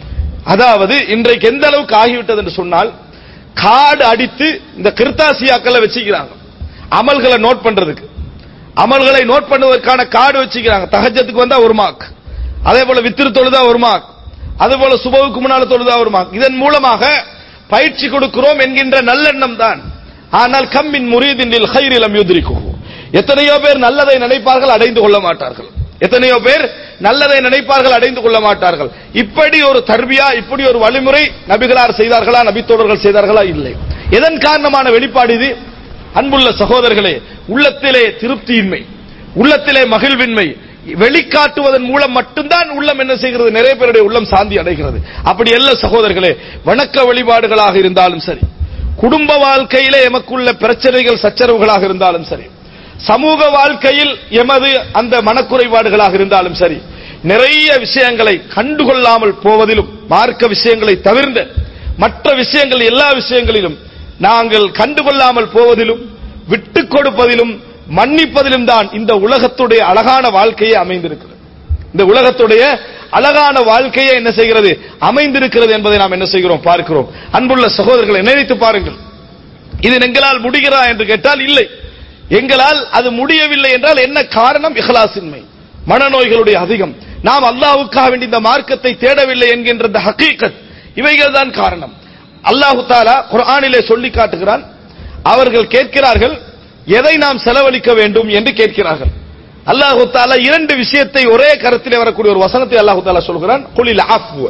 அதாவது இன்றைக்கு எந்த அளவுக்கு ஆகிவிட்டது என்று சொன்னால் கார்டு அடித்து இந்த கிருத்தாசியாக்களை வச்சுக்கிறாங்க அமல்களை நோட் பண்றதுக்கு அமல்களை நோட் பண்ணுவதற்கான கார்டு வச்சுக்கிறாங்க தஹஜத்துக்கு வந்தா ஒரு மார்க் அதே போல வித்திரு தொழுதா ஒரு மார்க் அதே போல சுபவுக்கு முன்னால தொழுதா ஒரு மார்க் இதன் மூலமாக பயிற்சி கொடுக்கிறோம் என்கின்ற நல்லெண்ணம் தான் ஆனால் கம்மின் முரீதின் ஹைரிலம் யுத்ரிக்கு எத்தனையோ பேர் நல்லதை நினைப்பார்கள் அடைந்து கொள்ள மாட்டார்கள் எத்தனையோ பேர் நல்லதை நினைப்பார்கள் அடைந்து கொள்ள மாட்டார்கள் இப்படி ஒரு தர்பியா இப்படி ஒரு வழிமுறை நபிகளார் செய்தார்களா நபித்தோழர்கள் செய்தார்களா இல்லை எதன் காரணமான வெளிப்பாடு இது அன்புள்ள சகோதரர்களே உள்ளத்திலே திருப்தியின்மை உள்ளத்திலே மகிழ்வின்மை வெளிக்காட்டுவதன் மூலம் மட்டும்தான் உள்ளம் என்ன செய்கிறது நிறைய பேருடைய உள்ளம் சாந்தி அடைகிறது அப்படி அல்ல சகோதரர்களே வணக்க வழிபாடுகளாக இருந்தாலும் சரி குடும்ப வாழ்க்கையிலே எமக்குள்ள பிரச்சனைகள் சச்சரவுகளாக இருந்தாலும் சரி சமூக வாழ்க்கையில் எமது அந்த மனக்குறைபாடுகளாக இருந்தாலும் சரி நிறைய விஷயங்களை கண்டுகொள்ளாமல் போவதிலும் மார்க்க விஷயங்களை தவிர்ந்த மற்ற விஷயங்கள் எல்லா விஷயங்களிலும் நாங்கள் கண்டுகொள்ளாமல் போவதிலும் விட்டுக் கொடுப்பதிலும் மன்னிப்பதிலும் தான் இந்த உலகத்துடைய அழகான வாழ்க்கையே அமைந்திருக்கிறது இந்த உலகத்துடைய அழகான வாழ்க்கையே என்ன செய்கிறது அமைந்திருக்கிறது என்பதை நாம் என்ன செய்கிறோம் பார்க்கிறோம் அன்புள்ள சகோதரர்களை நினைத்து பாருங்கள் இது எங்களால் முடிகிறதா என்று கேட்டால் இல்லை எங்களால் அது முடியவில்லை என்றால் என்ன காரணம் இஹ்லாசின்மை மனநோய்களுடைய அதிகம் நாம் அல்லாஹ்வுக்காக வேண்டி இந்த மார்க்கத்தை தேடவில்லை என்கின்ற இந்த ஹகீகத் இவைகள் தான் காரணம் அல்லாஹு தாலா குர்ஆனிலே சொல்லி காட்டுகிறான் அவர்கள் கேட்கிறார்கள் எதை நாம் செலவழிக்க வேண்டும் என்று கேட்கிறார்கள் அல்லாஹு தாலா இரண்டு விஷயத்தை ஒரே கருத்திலே வரக்கூடிய ஒரு வசனத்தை அல்லாஹு தாலா சொல்கிறான் குலில் ஆஃப்வ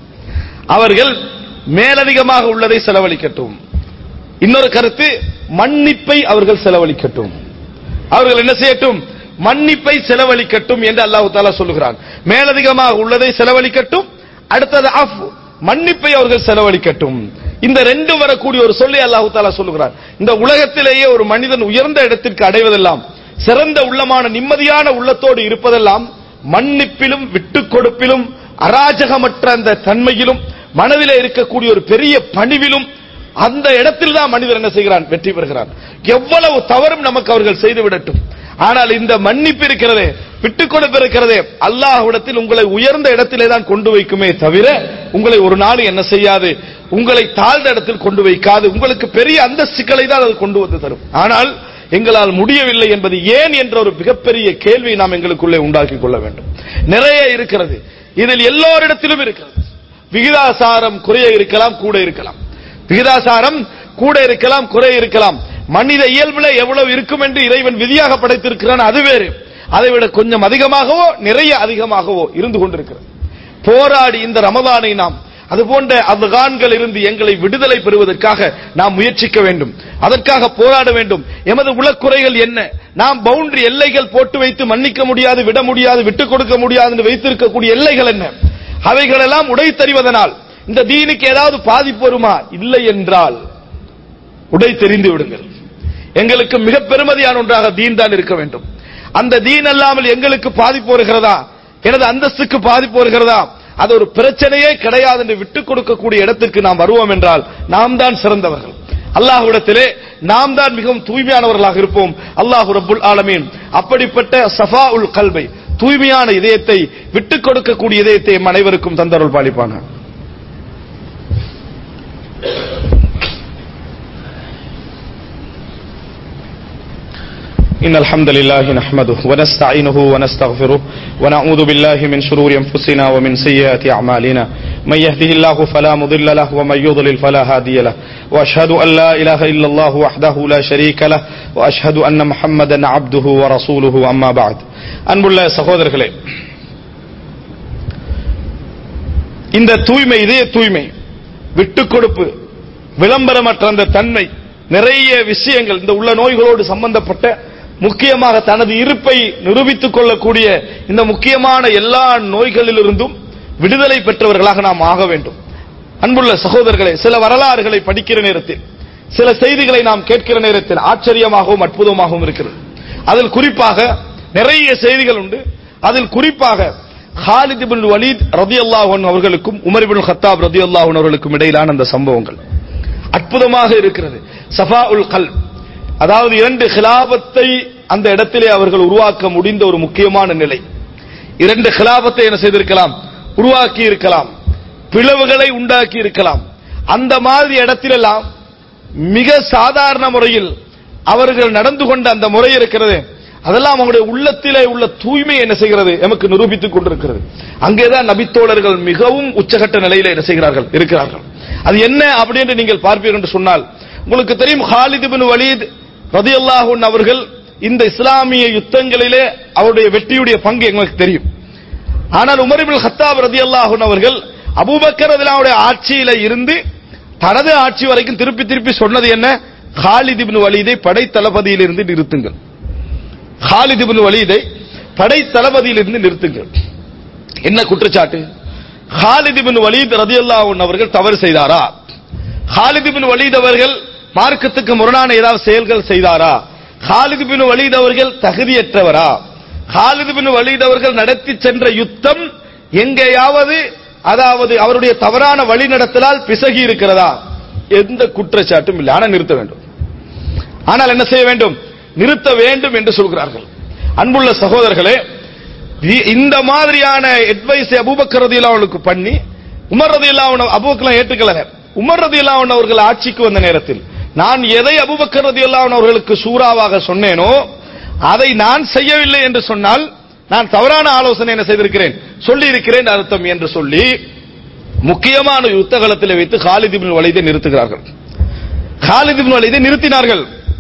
அவர்கள் மேலதிகமாக உள்ளதை செலவழிக்கட்டும் இன்னொரு கருத்து மன்னிப்பை அவர்கள் செலவழிக்கட்டும் அவர்கள் என்ன செய்யட்டும் மன்னிப்பை செலவழிக்கட்டும் என்று அல்லாஹு தாலா சொல்லுகிறான் மேலதிகமாக உள்ளதை செலவழிக்கட்டும் அடுத்தது ஆஃப் மன்னிப்பை அவர்கள் செலவழிக்கட்டும் இந்த ரெண்டு வரக்கூடிய ஒரு சொல்லி அல்லாஹு தாலா சொல்லுகிறார் இந்த உலகத்திலேயே ஒரு மனிதன் உயர்ந்த இடத்திற்கு அடைவதெல்லாம் சிறந்த உள்ளமான நிம்மதியான உள்ளத்தோடு இருப்பதெல்லாம் மன்னிப்பிலும் விட்டுக் கொடுப்பிலும் அராஜகமற்ற அந்த தன்மையிலும் மனதிலே இருக்கக்கூடிய ஒரு பெரிய பணிவிலும் அந்த இடத்தில் தான் மனிதர் என்ன செய்கிறான் வெற்றி பெறுகிறான் எவ்வளவு தவறும் நமக்கு அவர்கள் செய்து விடட்டும் ஆனால் இந்த மன்னிப்பு இருக்கிறதே விட்டுக் கொடுப்பு இருக்கிறதே அல்லாஹ்விடத்தில் உங்களை உயர்ந்த இடத்திலே தான் கொண்டு வைக்குமே தவிர உங்களை ஒரு நாள் என்ன செய்யாது உங்களை தாழ்ந்த இடத்தில் கொண்டு வைக்காது உங்களுக்கு பெரிய அந்தஸ்துக்களை தான் அது கொண்டு வந்து தரும் ஆனால் எங்களால் முடியவில்லை என்பது ஏன் என்ற ஒரு மிகப்பெரிய கேள்வியை நாம் எங்களுக்குள்ளே உண்டாக்கி கொள்ள வேண்டும் நிறைய இருக்கிறது இதில் எல்லோரிடத்திலும் இருக்கிறது விகிதாசாரம் குறைய இருக்கலாம் கூட இருக்கலாம் விகிதாசாரம் கூட இருக்கலாம் குறை இருக்கலாம் மனித இயல்புல எவ்வளவு இருக்கும் என்று இறைவன் விதியாக படைத்திருக்கிறான் அது வேறு அதை விட கொஞ்சம் அதிகமாகவோ நிறைய அதிகமாகவோ இருந்து கொண்டிருக்கிறது போராடி இந்த ரமதானை நாம் அது போன்ற அப்கான்கள் இருந்து எங்களை விடுதலை பெறுவதற்காக நாம் முயற்சிக்க வேண்டும் அதற்காக போராட வேண்டும் எமது உளக்குறைகள் என்ன நாம் பவுண்டரி எல்லைகள் போட்டு வைத்து மன்னிக்க முடியாது விட முடியாது விட்டுக் கொடுக்க முடியாது என்று வைத்திருக்கக்கூடிய எல்லைகள் என்ன அவைகளெல்லாம் உடைத்தறிவதனால் இந்த தீனுக்கு ஏதாவது பாதிப்பு வருமா இல்லை என்றால் உடை தெரிந்து விடுங்கள் எங்களுக்கு மிக பெருமதியான ஒன்றாக தீன் தான் இருக்க வேண்டும் அந்த தீன் அல்லாமல் எங்களுக்கு பாதிப்பு வருகிறதா எனது அந்தஸ்துக்கு பாதிப்பு வருகிறதா அது ஒரு பிரச்சனையே கிடையாது என்று விட்டுக் கொடுக்கக்கூடிய இடத்திற்கு நாம் வருவோம் என்றால் நாம் தான் சிறந்தவர்கள் அல்லாஹ்விடத்திலே நாம் தான் மிகவும் தூய்மையானவர்களாக இருப்போம் அல்லாஹு ரப்புல் ஆலமீன் அப்படிப்பட்ட சஃபா உல் கல்வை தூய்மையான இதயத்தை விட்டுக் கொடுக்கக்கூடிய இதயத்தை எம் அனைவருக்கும் தந்தருள் பாலிப்பாங்க إن الحمد لله نحمده ونستعينه ونستغفره ونعوذ بالله من شرور أنفسنا ومن سيئات أعمالنا من يهده الله فلا مضل له ومن يضلل فلا هادي له وأشهد أن لا إله إلا الله وحده لا شريك له وأشهد أن محمدا عبده ورسوله أما بعد அன்புள்ள சகோதரர்களே இந்த தூய்மை இதய தூய்மை விட்டுக் கொடுப்பு விளம்பரமற்ற அந்த தன்மை நிறைய விஷயங்கள் இந்த உள்ள நோய்களோடு சம்பந்தப்பட்ட முக்கியமாக தனது இருப்பை நிரூபித்துக் கொள்ளக்கூடிய இந்த முக்கியமான எல்லா நோய்களிலிருந்தும் விடுதலை பெற்றவர்களாக நாம் ஆக வேண்டும் அன்புள்ள சகோதரர்களே சில வரலாறுகளை படிக்கிற நேரத்தில் சில செய்திகளை நாம் கேட்கிற நேரத்தில் ஆச்சரியமாகவும் அற்புதமாகவும் இருக்கிறது அதில் குறிப்பாக நிறைய செய்திகள் உண்டு அதில் குறிப்பாக ஹாலித் இப்னு வலீத் ரதியல்லாஹு அன்ஹு அவர்களுக்கும் உமர் இப்னு கத்தாப் ரதியல்லாஹு அன்ஹு அவர்களுக்கும் இடையிலான அந்த சம்பவங்கள் அற்புதமாக இருக்கிறது சஃபா உல் கல் அதாவது இரண்டு ஹிலாபத்தை அந்த இடத்திலே அவர்கள் உருவாக்க முடிந்த ஒரு முக்கியமான நிலை இரண்டு ஹிலாபத்தை என்ன செய்திருக்கலாம் உருவாக்கி இருக்கலாம் பிளவுகளை உண்டாக்கி இருக்கலாம் அந்த மாதிரி இடத்திலெல்லாம் மிக சாதாரண முறையில் அவர்கள் நடந்து கொண்ட அந்த முறை இருக்கிறது அதெல்லாம் அவங்களுடைய உள்ளத்திலே உள்ள தூய்மை என்ன செய்கிறது எமக்கு நிரூபித்துக் கொண்டிருக்கிறது அங்கேதான் நபித்தோழர்கள் மிகவும் உச்சகட்ட நிலையில என்ன செய்கிறார்கள் இருக்கிறார்கள் அது என்ன அப்படி என்று நீங்கள் பார்ப்பீர்கள் என்று சொன்னால் உங்களுக்கு தெரியும் ஹாலித் பின் வலீத் ரதியல்லாஹு அவர்கள் இந்த இஸ்லாமிய யுத்தங்களிலே அவருடைய வெற்றியுடைய பங்கு எங்களுக்கு தெரியும் ஆனால் உமர் இப்னு ஹத்தாப் ரதியல்லாஹு அவர்கள் அபூபக்கர் ரதியல்லாஹுடைய ஆட்சியில இருந்து தனது ஆட்சி வரைக்கும் திருப்பி திருப்பி சொன்னது என்ன ஹாலித் இப்னு வலீதை படை தளபதியிலிருந்து நிறுத்துங்கள் ஹாலித் இப்னு வலீதை படை தளபதியிலிருந்து நிறுத்துங்கள் என்ன குற்றச்சாட்டு ஹாலித் இப்னு வலீத் ரதியல்லாஹு அவர்கள் தவறு செய்தாரா ஹாலித் இப்னு வலீத் அவர்கள் மார்க்கத்துக்கு முரணான ஏதாவது செயல்கள் செய்தாரா ஹாலித் பின் வலீத் அவர்கள் தகுதியற்றவரா ஹாலித் பின் வலீத் அவர்கள் நடத்தி சென்ற யுத்தம் எங்கேயாவது அதாவது அவருடைய தவறான வழி நடத்தலால் பிசகி இருக்கிறதா எந்த குற்றச்சாட்டும் இல்லை ஆனால் நிறுத்த வேண்டும் ஆனால் என்ன செய்ய வேண்டும் நிறுத்த வேண்டும் என்று சொல்கிறார்கள் அன்புள்ள சகோதரர்களே இந்த மாதிரியான அட்வைஸ் அபூபக்கர் ரதியல்லாவுக்கு பண்ணி உமர் ரதியல்லாஹு அபூபக்கர் ஏற்றுக்கல உமர் ரதியல்லாஹு அவர்கள் ஆட்சிக்கு வந்த நேரத்தில் நான் எதை அபூபக்கர் ரதியல்லாஹு அவர்களுக்கு சூறாவாக சொன்னேனோ அதை நான் செய்யவில்லை என்று சொன்னால் நான் தவறான ஆலோசனை என்ன செய்திருக்கிறேன் சொல்லி இருக்கிறேன் அர்த்தம் என்று சொல்லி முக்கியமான யுத்த களத்தில் வைத்து ஹாலித் இப்னு வலீதை நிறுத்துகிறார்கள் ஹாலித் இப்னு வலீதை நிறுத்தினார்கள்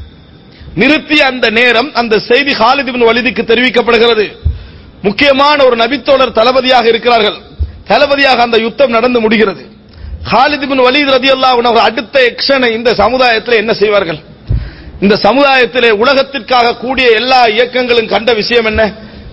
நிறுத்திய அந்த நேரம் அந்த செய்தி ஹாலித் இப்னு வலீதுக்கு தெரிவிக்கப்படுகிறது முக்கியமான ஒரு நபித்தோழர் தளபதியாக இருக்கிறார்கள் தளபதியாக அந்த யுத்தம் நடந்து முடிகிறது ஹாலித் பின் வலீத் ரதியல்லாஹு அன்ஹு அடுத்த எக்ஷனை இந்த சமுதாயத்தில் என்ன செய்வார்கள் இந்த சமுதாயத்திலே உலகத்திற்காக கூடிய எல்லா இயக்கங்களும் கண்ட விஷயம் என்ன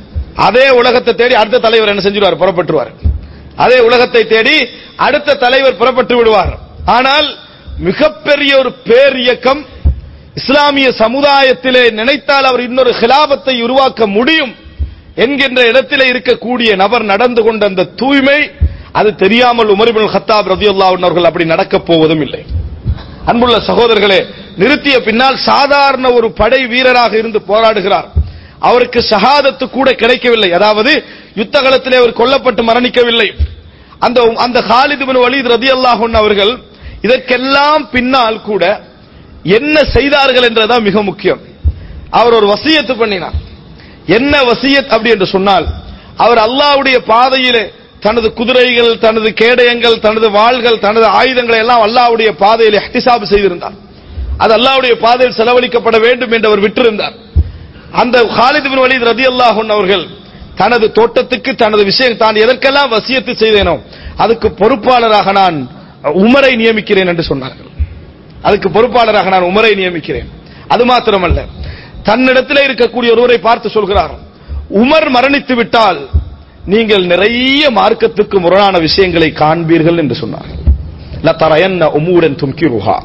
அதே உலகத்தை தேடி அடுத்த தலைவர் என்ன செஞ்சிருவார் புறப்பட்டுருவார் அதே உலகத்தை தேடி அடுத்த தலைவர் புறப்பட்டு விடுவார் ஆனால் மிகப்பெரிய ஒரு பேர் இயக்கம் இஸ்லாமிய சமுதாயத்திலே நினைத்தால் அவர் இன்னொரு ஹிலாபத்தை உருவாக்க முடியும் என்கின்ற இடத்திலே இருக்கக்கூடிய நபர் நடந்து கொண்ட அந்த தூய்மை அது தெரியாமல் உமரிபுல் ஹத்தாப் ரதியுல்லாஹு அவர்கள் அப்படி நடக்கப் போவதும் இல்லை அன்புள்ள சகோதரர்களே நிறுத்திய பின்னால் சாதாரண ஒரு படை வீரராக இருந்து போராடுகிறார் அவருக்கு ஷஹாதத்து கூட கிடைக்கவில்லை அதாவது யுத்த களத்திலே அவர் கொல்லப்பட்டு மரணிக்கவில்லை அந்த அந்த ஹாலித் பின் வலீத் ரதியல்லாஹு அவர்கள் இதற்கெல்லாம் பின்னால் கூட என்ன செய்தார்கள் என்றதான் மிக முக்கியம் அவர் ஒரு வசியத்து பண்ணினார் என்ன வசியத் அப்படி என்று சொன்னால் அவர் அல்லாஹ்வுடைய பாதையிலே தனது குதிரைகள் தனது கேடயங்கள் தனது வாள்கள் தனது ஆயுதங்களை எல்லாம் அல்லாஹ்வுடைய பாதையில் இஹ்திசாப் செய்திருந்தார் அது அல்லாஹ்வுடைய பாதையில் செலவழிக்கப்பட வேண்டும் என்று அவர் விட்டிருந்தார் அந்த ஹாலித் பின் வலீத் ரதியல்லாஹு அவர்கள் தனது தோட்டத்துக்கு தனது விஷயம் தான் எதற்கெல்லாம் வசியத்து செய்தேனோ அதுக்கு பொறுப்பாளராக நான் உமரை நியமிக்கிறேன் என்று சொன்னார்கள் அதுக்கு பொறுப்பாளராக நான் உமரை நியமிக்கிறேன் அது மாத்திரமல்ல தன்னிடத்தில் இருக்கக்கூடிய ஒருவரை பார்த்து சொல்கிறார் உமர் மரணித்து விட்டால் நீங்கள் நிறைய மார்க்கத்துக்கு முரணான விஷயங்களை காண்பீர்கள் என்று சொன்னார்கள் லத்தரயன்ன உமூரன் தும்கிருஹா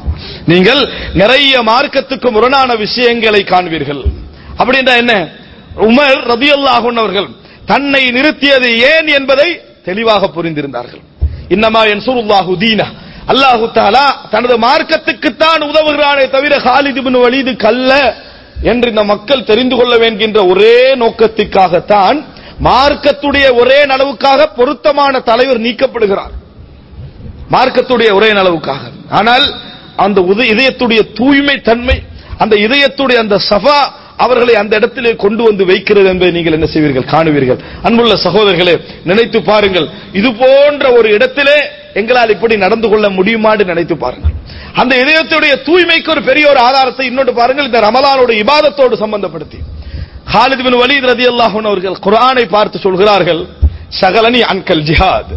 நீங்கள் நிறைய மார்க்கத்துக்கு முரணான விஷயங்களை காண்பீர்கள் அப்படின்னா என்ன உமர் ரதியல்லாஹு அவர்கள் தன்னை நிறுத்தியது ஏன் என்பதை தெளிவாக புரிந்திருந்தார்கள் இன்னமா என்சுருல்லாஹு தீனா அல்லாஹு தாலா தனது மார்க்கத்துக்குத்தான் உதவுகிறானே தவிர ஹாலித் இப்னு வலீது கல்ல என்று இந்த மக்கள் தெரிந்து கொள்ள வேண்கின்ற ஒரே நோக்கத்துக்காகத்தான் மார்க்கத்துடைய ஒரே நலவுக்காக பொருத்தமான தலைவர் நீக்கப்படுகிறார் மார்க்கத்துடைய ஒரே நலவுக்காக ஆனால் அந்த உத- இதயத்துடைய தூய்மை தன்மை அந்த இதயத்துடைய அந்த சஃபா அவர்களை அந்த இடத்திலே கொண்டு வந்து வைக்கிறது என்பதை நீங்கள் என்ன செய்வீர்கள் காணுவீர்கள் அன்புள்ள சகோதரர்களே நினைத்து பாருங்கள் இது போன்ற ஒரு இடத்திலே எங்களால் இப்படி நடந்து கொள்ள முடியுமான்னு நினைத்து பாருங்கள் அந்த இதயத்துடைய தூய்மைக்கு ஒரு பெரிய ஒரு ஆதாரத்தை இன்னொன்று பாருங்கள் இந்த ரமலானோட இபாதத்தோடு சம்பந்தப்படுத்தி ஹாலித் பின் வலீத் ரதியல்லாஹு அன்ஹு அவர்கள் குர்ஆனை பார்த்து சொல்கிறார்கள் சகலனி அன்கல் ஜிஹாத்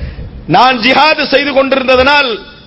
நான் ஜிஹாது செய்து கொண்டிருந்ததனால்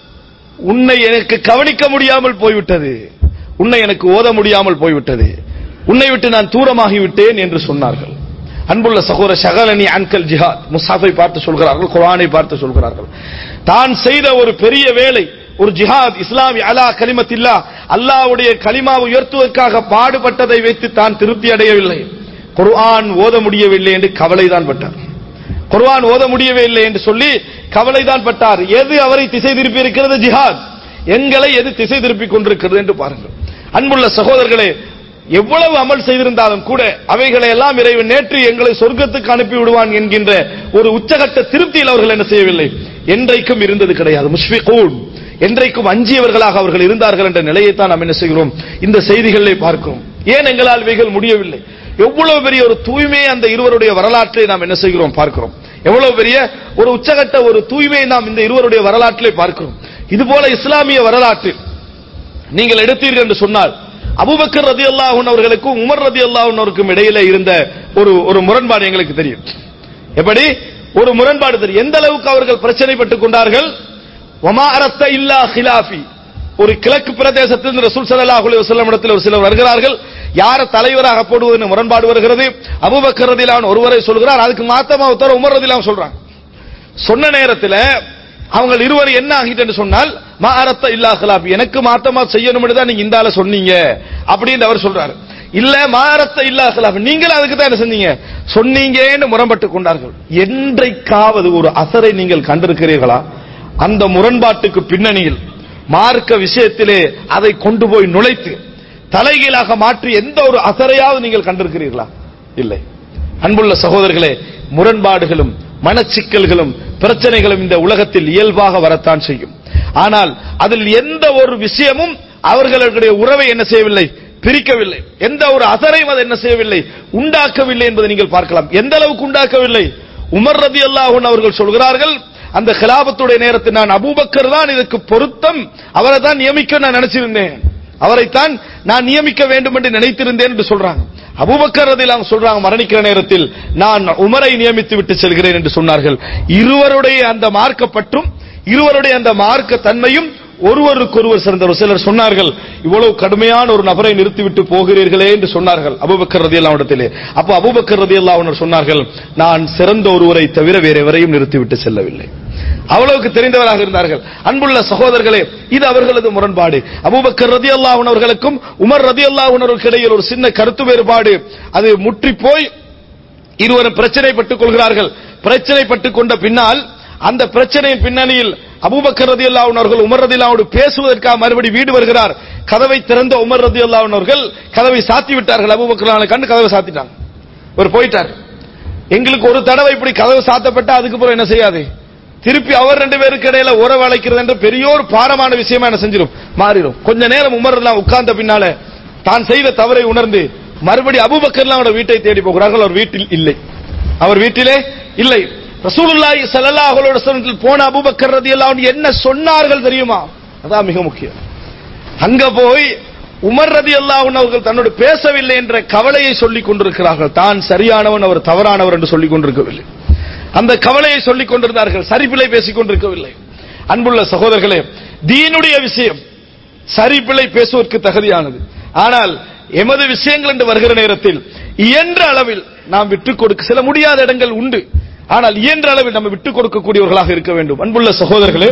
உன்னை எனக்கு கவனிக்க முடியாமல் போய்விட்டது உன்னை எனக்கு ஓத முடியாமல் போய்விட்டது உன்னை விட்டு நான் தூரமாகி விட்டேன் என்று சொன்னார்கள் அன்புள்ள சகோதர ஷகலனி அன்கல் ஜிஹாத் முசாஃபை பார்த்து சொல்கிறார்கள் குர்ஆனை பார்த்து சொல்கிறார்கள் தான் செய்த ஒரு பெரிய வேலை ஒரு ஜிஹாத் இஸ்லாமி அலா கலிமத்தில்லா அல்லாஹ்வுடைய கலிமா உயர்த்துவதற்காக பாடுபட்டதை வைத்து தான் திருப்தி அடையவில்லை குர்ஆன் ஓத முடியவில்லை என்று கவலைதான் பட்டார் குர்ஆன் ஓத முடியவே இல்லை என்று சொல்லி கவலைதான் பட்டார் எது அவரை திசை திருப்பி இருக்கிறது ஜிஹாத் எங்களை எது திசை திருப்பி கொண்டிருக்கிறது என்று பாருங்கள் அன்புள்ள சகோதரர்களே எவ்வளவு அமல் செய்திருந்தாலும் கூட அவைகளை எல்லாம் இறைவன் நேற்று எங்களை சொர்க்கத்துக்கு அனுப்பி விடுவான் என்கின்ற ஒரு உச்சகட்ட திருப்தியில் அவர்கள் என்ன செய்யவில்லை என்றைக்கும் இருந்தது கிடையாது முஷ்பிகூன் என்றைக்கும் அஞ்சியவர்களாக அவர்கள் இருந்தார்கள் என்ற நிலையைத்தான் நாம் என்ன செய்கிறோம் இந்த செய்திகளை பார்க்கிறோம் ஏன் எங்களால் இவைகள் முடியவில்லை எவ்வளவு பெரிய ஒரு தூய்மையை அந்த இருவருடைய வரலாற்றை நாம் என்ன செய்கிறோம் பார்க்கிறோம் எவ்வளவு பெரிய ஒரு உச்சகட்ட ஒரு தூய்மையை நாம் இந்த இருவருடைய வரலாற்றிலே பார்க்கிறோம் இது போல இஸ்லாமிய வரலாற்றில் நீங்கள் எடுத்தீர்கள் என்று சொன்னால் அபூபக்கர் ரதி அவர்களுக்கும் உமர் ரதி அவருக்கும் இடையில இருந்த ஒரு ஒரு முரண்பாடு எங்களுக்கு தெரியும் எப்படி ஒரு முரண்பாடு தெரியும் எந்த அளவுக்கு அவர்கள் பிரச்சனைப்பட்டுக் கொண்டார்கள் ஒமா அரத்த இல்லா ஹிலாஃபி ஒரு கிழக்கு பிரதேசத்தில் ரசூல் ஸல்லல்லாஹு அலைஹி வஸல்லம் இடத்தில் ஒரு சிலர் வருகிறார்கள் யார தலைவராக போடுவதுன்னு முரண்பாடு வருகிறது அபூபக்கர் ரதியல்லாஹு ஒருவரை சொல்கிறார் அதுக்கு மாத்தமா ஒருத்தர் உமர் ரதியல்லாஹு சொல்றாங்க சொன்ன நேரத்தில் அவங்க இருவர் என்ன ஆகிட்டு சொன்னால் மாரத்த இல்லா ஹிலாப் எனக்கு மாத்தமா செய்யணும்னு தான் நீங்க இந்த ஆள சொன்னீங்க அப்படின்னு அவர் சொல்றாரு இல்ல மாரத்த இல்லா ஹிலாப் நீங்களும் அதுக்கு தான் என்ன செஞ்சீங்க சொன்னீங்கன்னு முரண்பட்டு கொண்டார்கள் என்றைக்காவது ஒரு அசரை நீங்கள் கண்டிருக்கிறீர்களா அந்த முரண்பாட்டுக்கு பின்னணியில் மார்க்க விஷயத்திலே அதை கொண்டு போய் நுழைத்து தலைகீழாக மாற்றி எந்த ஒரு அசரையாவது நீங்கள் கண்டிருக்கிறீர்களா இல்லை அன்புள்ள சகோதரர்களே முரண்பாடுகளும் மனச்சிக்கல்களும் பிரச்சனைகளும் இந்த உலகத்தில் இயல்பாக வரத்தான் செய்யும் ஆனால் அதில் எந்த ஒரு விஷயமும் அவர்களுடைய உறவை என்ன செய்யவில்லை பிரிக்கவில்லை எந்த ஒரு அசரையும் அது என்ன செய்யவில்லை உண்டாக்கவில்லை என்பதை நீங்கள் பார்க்கலாம் எந்த அளவுக்கு உண்டாக்கவில்லை உமர் ரதி அவர்கள் சொல்கிறார்கள் அந்த கிலாபத்துடைய நேரத்தில் நான் அபூபக்கர் தான் இதற்கு பொருத்தம் அவரை தான் நியமிக்க நான் நினைச்சிருந்தேன் அவரைத்தான் நான் நியமிக்க வேண்டும் என்று நினைத்திருந்தேன் என்று சொல்றாங்க அபூபக்கர் ரதியல்லாஹு சொல்றாங்க மரணிக்கிற நேரத்தில் நான் உமரை நியமித்து விட்டு செல்கிறேன் என்று சொன்னார்கள் இருவருடைய அந்த மார்க்கப்பற்றும் இருவருடைய அந்த மார்க்க தன்மையும் ஒருவருக்கொருவர் சிறந்தவர் சிலர் சொன்னார்கள் இவ்வளவு கடுமையான ஒரு நபரை நிறுத்திவிட்டு போகிறீர்களே என்று சொன்னார்கள் அபூபக்கர் ரதியல்லாஹு இடத்திலே அப்போ அபூபக்கர் ரதியல்லாஹு சொன்னார்கள் நான் சிறந்த ஒருவரை தவிர வேற எவரையும் நிறுத்திவிட்டு செல்லவில்லை அவ்வளவுக்கு தெரிந்தவராக இருந்தார்கள் அன்புள்ள சகோதரர்களே இது அவர்களது முரண்பாடு அபூபக்கர் ரதி அவர்களுக்கும் உமர் ரதி அவர்களுக்கு இடையில் ஒரு சின்ன கருத்து வேறுபாடு அது முற்றி போய் இருவரும் பிரச்சனைப்பட்டுக் கொள்கிறார்கள் பிரச்சனைப்பட்டுக் கொண்ட பின்னால் அந்த பிரச்சனையின் பின்னணியில் அபூபக்கர் ரதி அவர்கள் உமர் ரதி பேசுவதற்காக மறுபடி வீடு வருகிறார் கதவை திறந்த உமர் ரதி அவர்கள் கதவை சாத்தி விட்டார்கள் அபூபக்கர் கண்டு கதவை சாத்திட்டாங்க இவர் போயிட்டார் எங்களுக்கு ஒரு தடவை இப்படி கதவு சாத்தப்பட்டா அதுக்கு பிறகு என்ன செய்யாது திருப்பி அவர் ரெண்டு பேருக்கு இடையில உறவு அழைக்கிறது என்ற பெரிய ஒரு பாரமான விஷயமா என்ன செஞ்சிடும் மாறிடும் கொஞ்ச நேரம் உமர் எல்லாம் உட்கார்ந்த பின்னால தான் செய்த தவறை உணர்ந்து மறுபடி அபூபக்கர்லாம் அவரோட வீட்டை தேடி போகிறார்கள் அவர் வீட்டில் இல்லை அவர் வீட்டிலே இல்லை ரசூலுல்லாஹி ஸல்லல்லாஹு அலைஹி வஸல்லம் போன அபூபக்கர் ரலியல்லாஹு அன்ஹு என்ன சொன்னார்கள் தெரியுமா அதான் மிக முக்கியம் அங்க போய் உமர் ரலியல்லாஹு அன்ஹு அவர்கள் தன்னோடு பேசவில்லை என்ற கவலையை சொல்லிக் கொண்டிருக்கிறார்கள் தான் சரியானவன் அவர் தவறானவர் என்று சொல்லிக் கொண்டிருக்கவில்லை அந்த கவலையை சொல்லிக் கொண்டிருந்தார்கள் சரிபிழை பேசிக் கொண்டிருக்கவில்லை அன்புள்ள சகோதரர்களே தீனுடைய விஷயம் சரிபிழை பேசுவதற்கு தகுதியானது ஆனால் எமது விஷயங்கள் என்று வருகிற நேரத்தில் இயன்ற அளவில் நாம் விட்டுக் கொடுக்க சில முடியாத இடங்கள் உண்டு ஆனால் இயன்ற அளவில் நம்ம விட்டுக் கொடுக்கக்கூடியவர்களாக இருக்க வேண்டும் அன்புள்ள சகோதரர்களே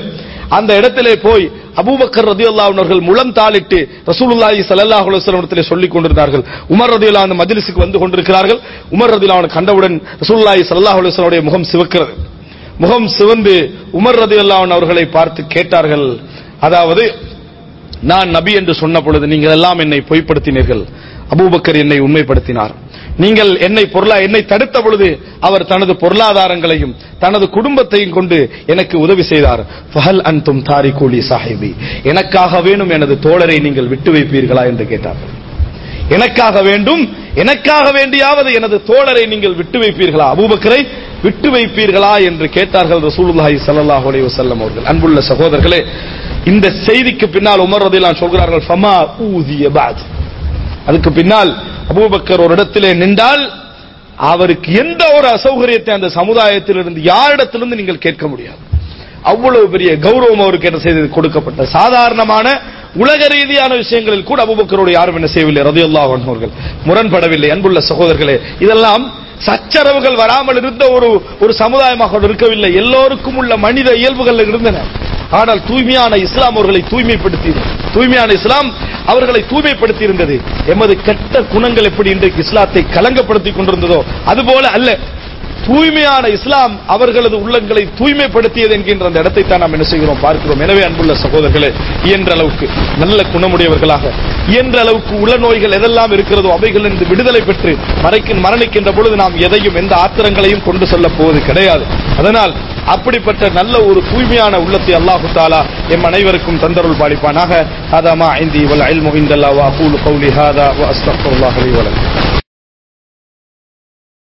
அந்த இடத்திலே போய் அபூபக்கர் ரதியுல்லாஹு அவர்கள் முழம் தாளிட்டு ரசூலுல்லாஹி ஸல்லல்லாஹு அலைஹி வஸல்லம் இடத்திலே சொல்லிக் கொண்டிருந்தார்கள் உமர் ரதியுல்லாஹு அந்த மஜ்லிஸுக்கு வந்து கொண்டிருக்கிறார்கள் உமர் ரதியுல்லாஹு அவனை கண்டவுடன் ரசூலுல்லாஹி ஸல்லல்லாஹு அலைஹி வஸல்லம் முகம் சிவக்கிறது முகம் சிவந்து உமர் ரதியுல்லாஹு அவர்களை பார்த்து கேட்டார்கள் அதாவது நான் நபி என்று சொன்ன பொழுது நீங்கள் எல்லாம் என்னை பொய்ப்படுத்தினீர்கள் அபூபக்கர் என்னை உண்மைப்படுத்தினார் நீங்கள் என்னை பொருளா என்னை தடுத்த பொழுது அவர் தனது பொருளாதாரங்களையும் தனது குடும்பத்தையும் கொண்டு எனக்கு உதவி செய்தார் ஃபஹல் அன்தும் தாரிகூலி சாஹிபி எனக்காக வேணும் எனது தோழரை நீங்கள் விட்டு வைப்பீர்களா என்று கேட்டார்கள் எனக்காக வேண்டும் எனக்காக வேண்டியாவது எனது தோழரை நீங்கள் விட்டு வைப்பீர்களா அபூபக்கரை விட்டு வைப்பீர்களா என்று கேட்டார்கள் ரசூலுல்லாஹி ஸல்லல்லாஹு அலைஹி வஸல்லம் அவர்கள் அன்புள்ள சகோதரர்களே இந்த செய்திக்கு பின்னால் உமர் ரதியல்லாஹு சொல்கிறார்கள் ஃபமா ஊதிய பாத் அதுக்கு பின்னால் அபூபக்கர் ஒரு இடத்திலே நின்றால் அவருக்கு எந்த ஒரு அசௌகரியத்தை அந்த சமுதாயத்திலிருந்து யாரிடத்திலிருந்து நீங்கள் கேட்க முடியாது அவ்வளவு பெரிய கௌரவம் அவருக்கு என்ன செய்தது கொடுக்கப்பட்ட சாதாரணமான உலக ரீதியான விஷயங்களில் கூட அபுபக்கரோடு யாரும் என்ன செய்யவில்லை ரதியுல்லாஹ் அவர்கள் முரண்படவில்லை அன்புள்ள சகோதரர்களே இதெல்லாம் சச்சரவுகள் வராமல் இருந்த ஒரு ஒரு சமுதாயமாக இருக்கவில்லை எல்லோருக்கும் உள்ள மனித இயல்புகள் இருந்தன ஆனால் தூய்மையான இஸ்லாம் அவர்களை தூய்மைப்படுத்தி தூய்மையான இஸ்லாம் அவர்களை தூய்மைப்படுத்தி இருந்தது எமது கெட்ட குணங்கள் எப்படி இன்றைக்கு இஸ்லாத்தை கலங்கப்படுத்திக் கொண்டிருந்ததோ அதுபோல அல்ல தூய்மையான இஸ்லாம் அவர்களது உள்ளங்களை தூய்மைப்படுத்தியது என்கின்ற அந்த இடத்தை தான் நாம் என்ன செய்கிறோம் பார்க்கிறோம் எனவே அன்புள்ள சகோதரர்களே இயன்ற அளவுக்கு நல்ல குணமுடையவர்களாக இயன்ற அளவுக்கு உள்ள நோய்கள் எதெல்லாம் இருக்கிறதோ அவைகளிலிருந்து விடுதலை பெற்று மறைக்க மரணிக்கின்ற பொழுது நாம் எதையும் எந்த ஆத்திரங்களையும் கொண்டு செல்ல போவது கிடையாது அதனால் அப்படிப்பட்ட நல்ல ஒரு தூய்மையான உள்ளத்தை அல்லாஹு தாலா எம் அனைவருக்கும் தந்தருள் பாலிப்பானாக ஹாதா மா இந்தி வல் இல்மு இந்தல்லா வ அகூலு கௌலி ஹாதா வ அஸ்தக்ஃபிருல்லாஹ் லி வ லக்கும்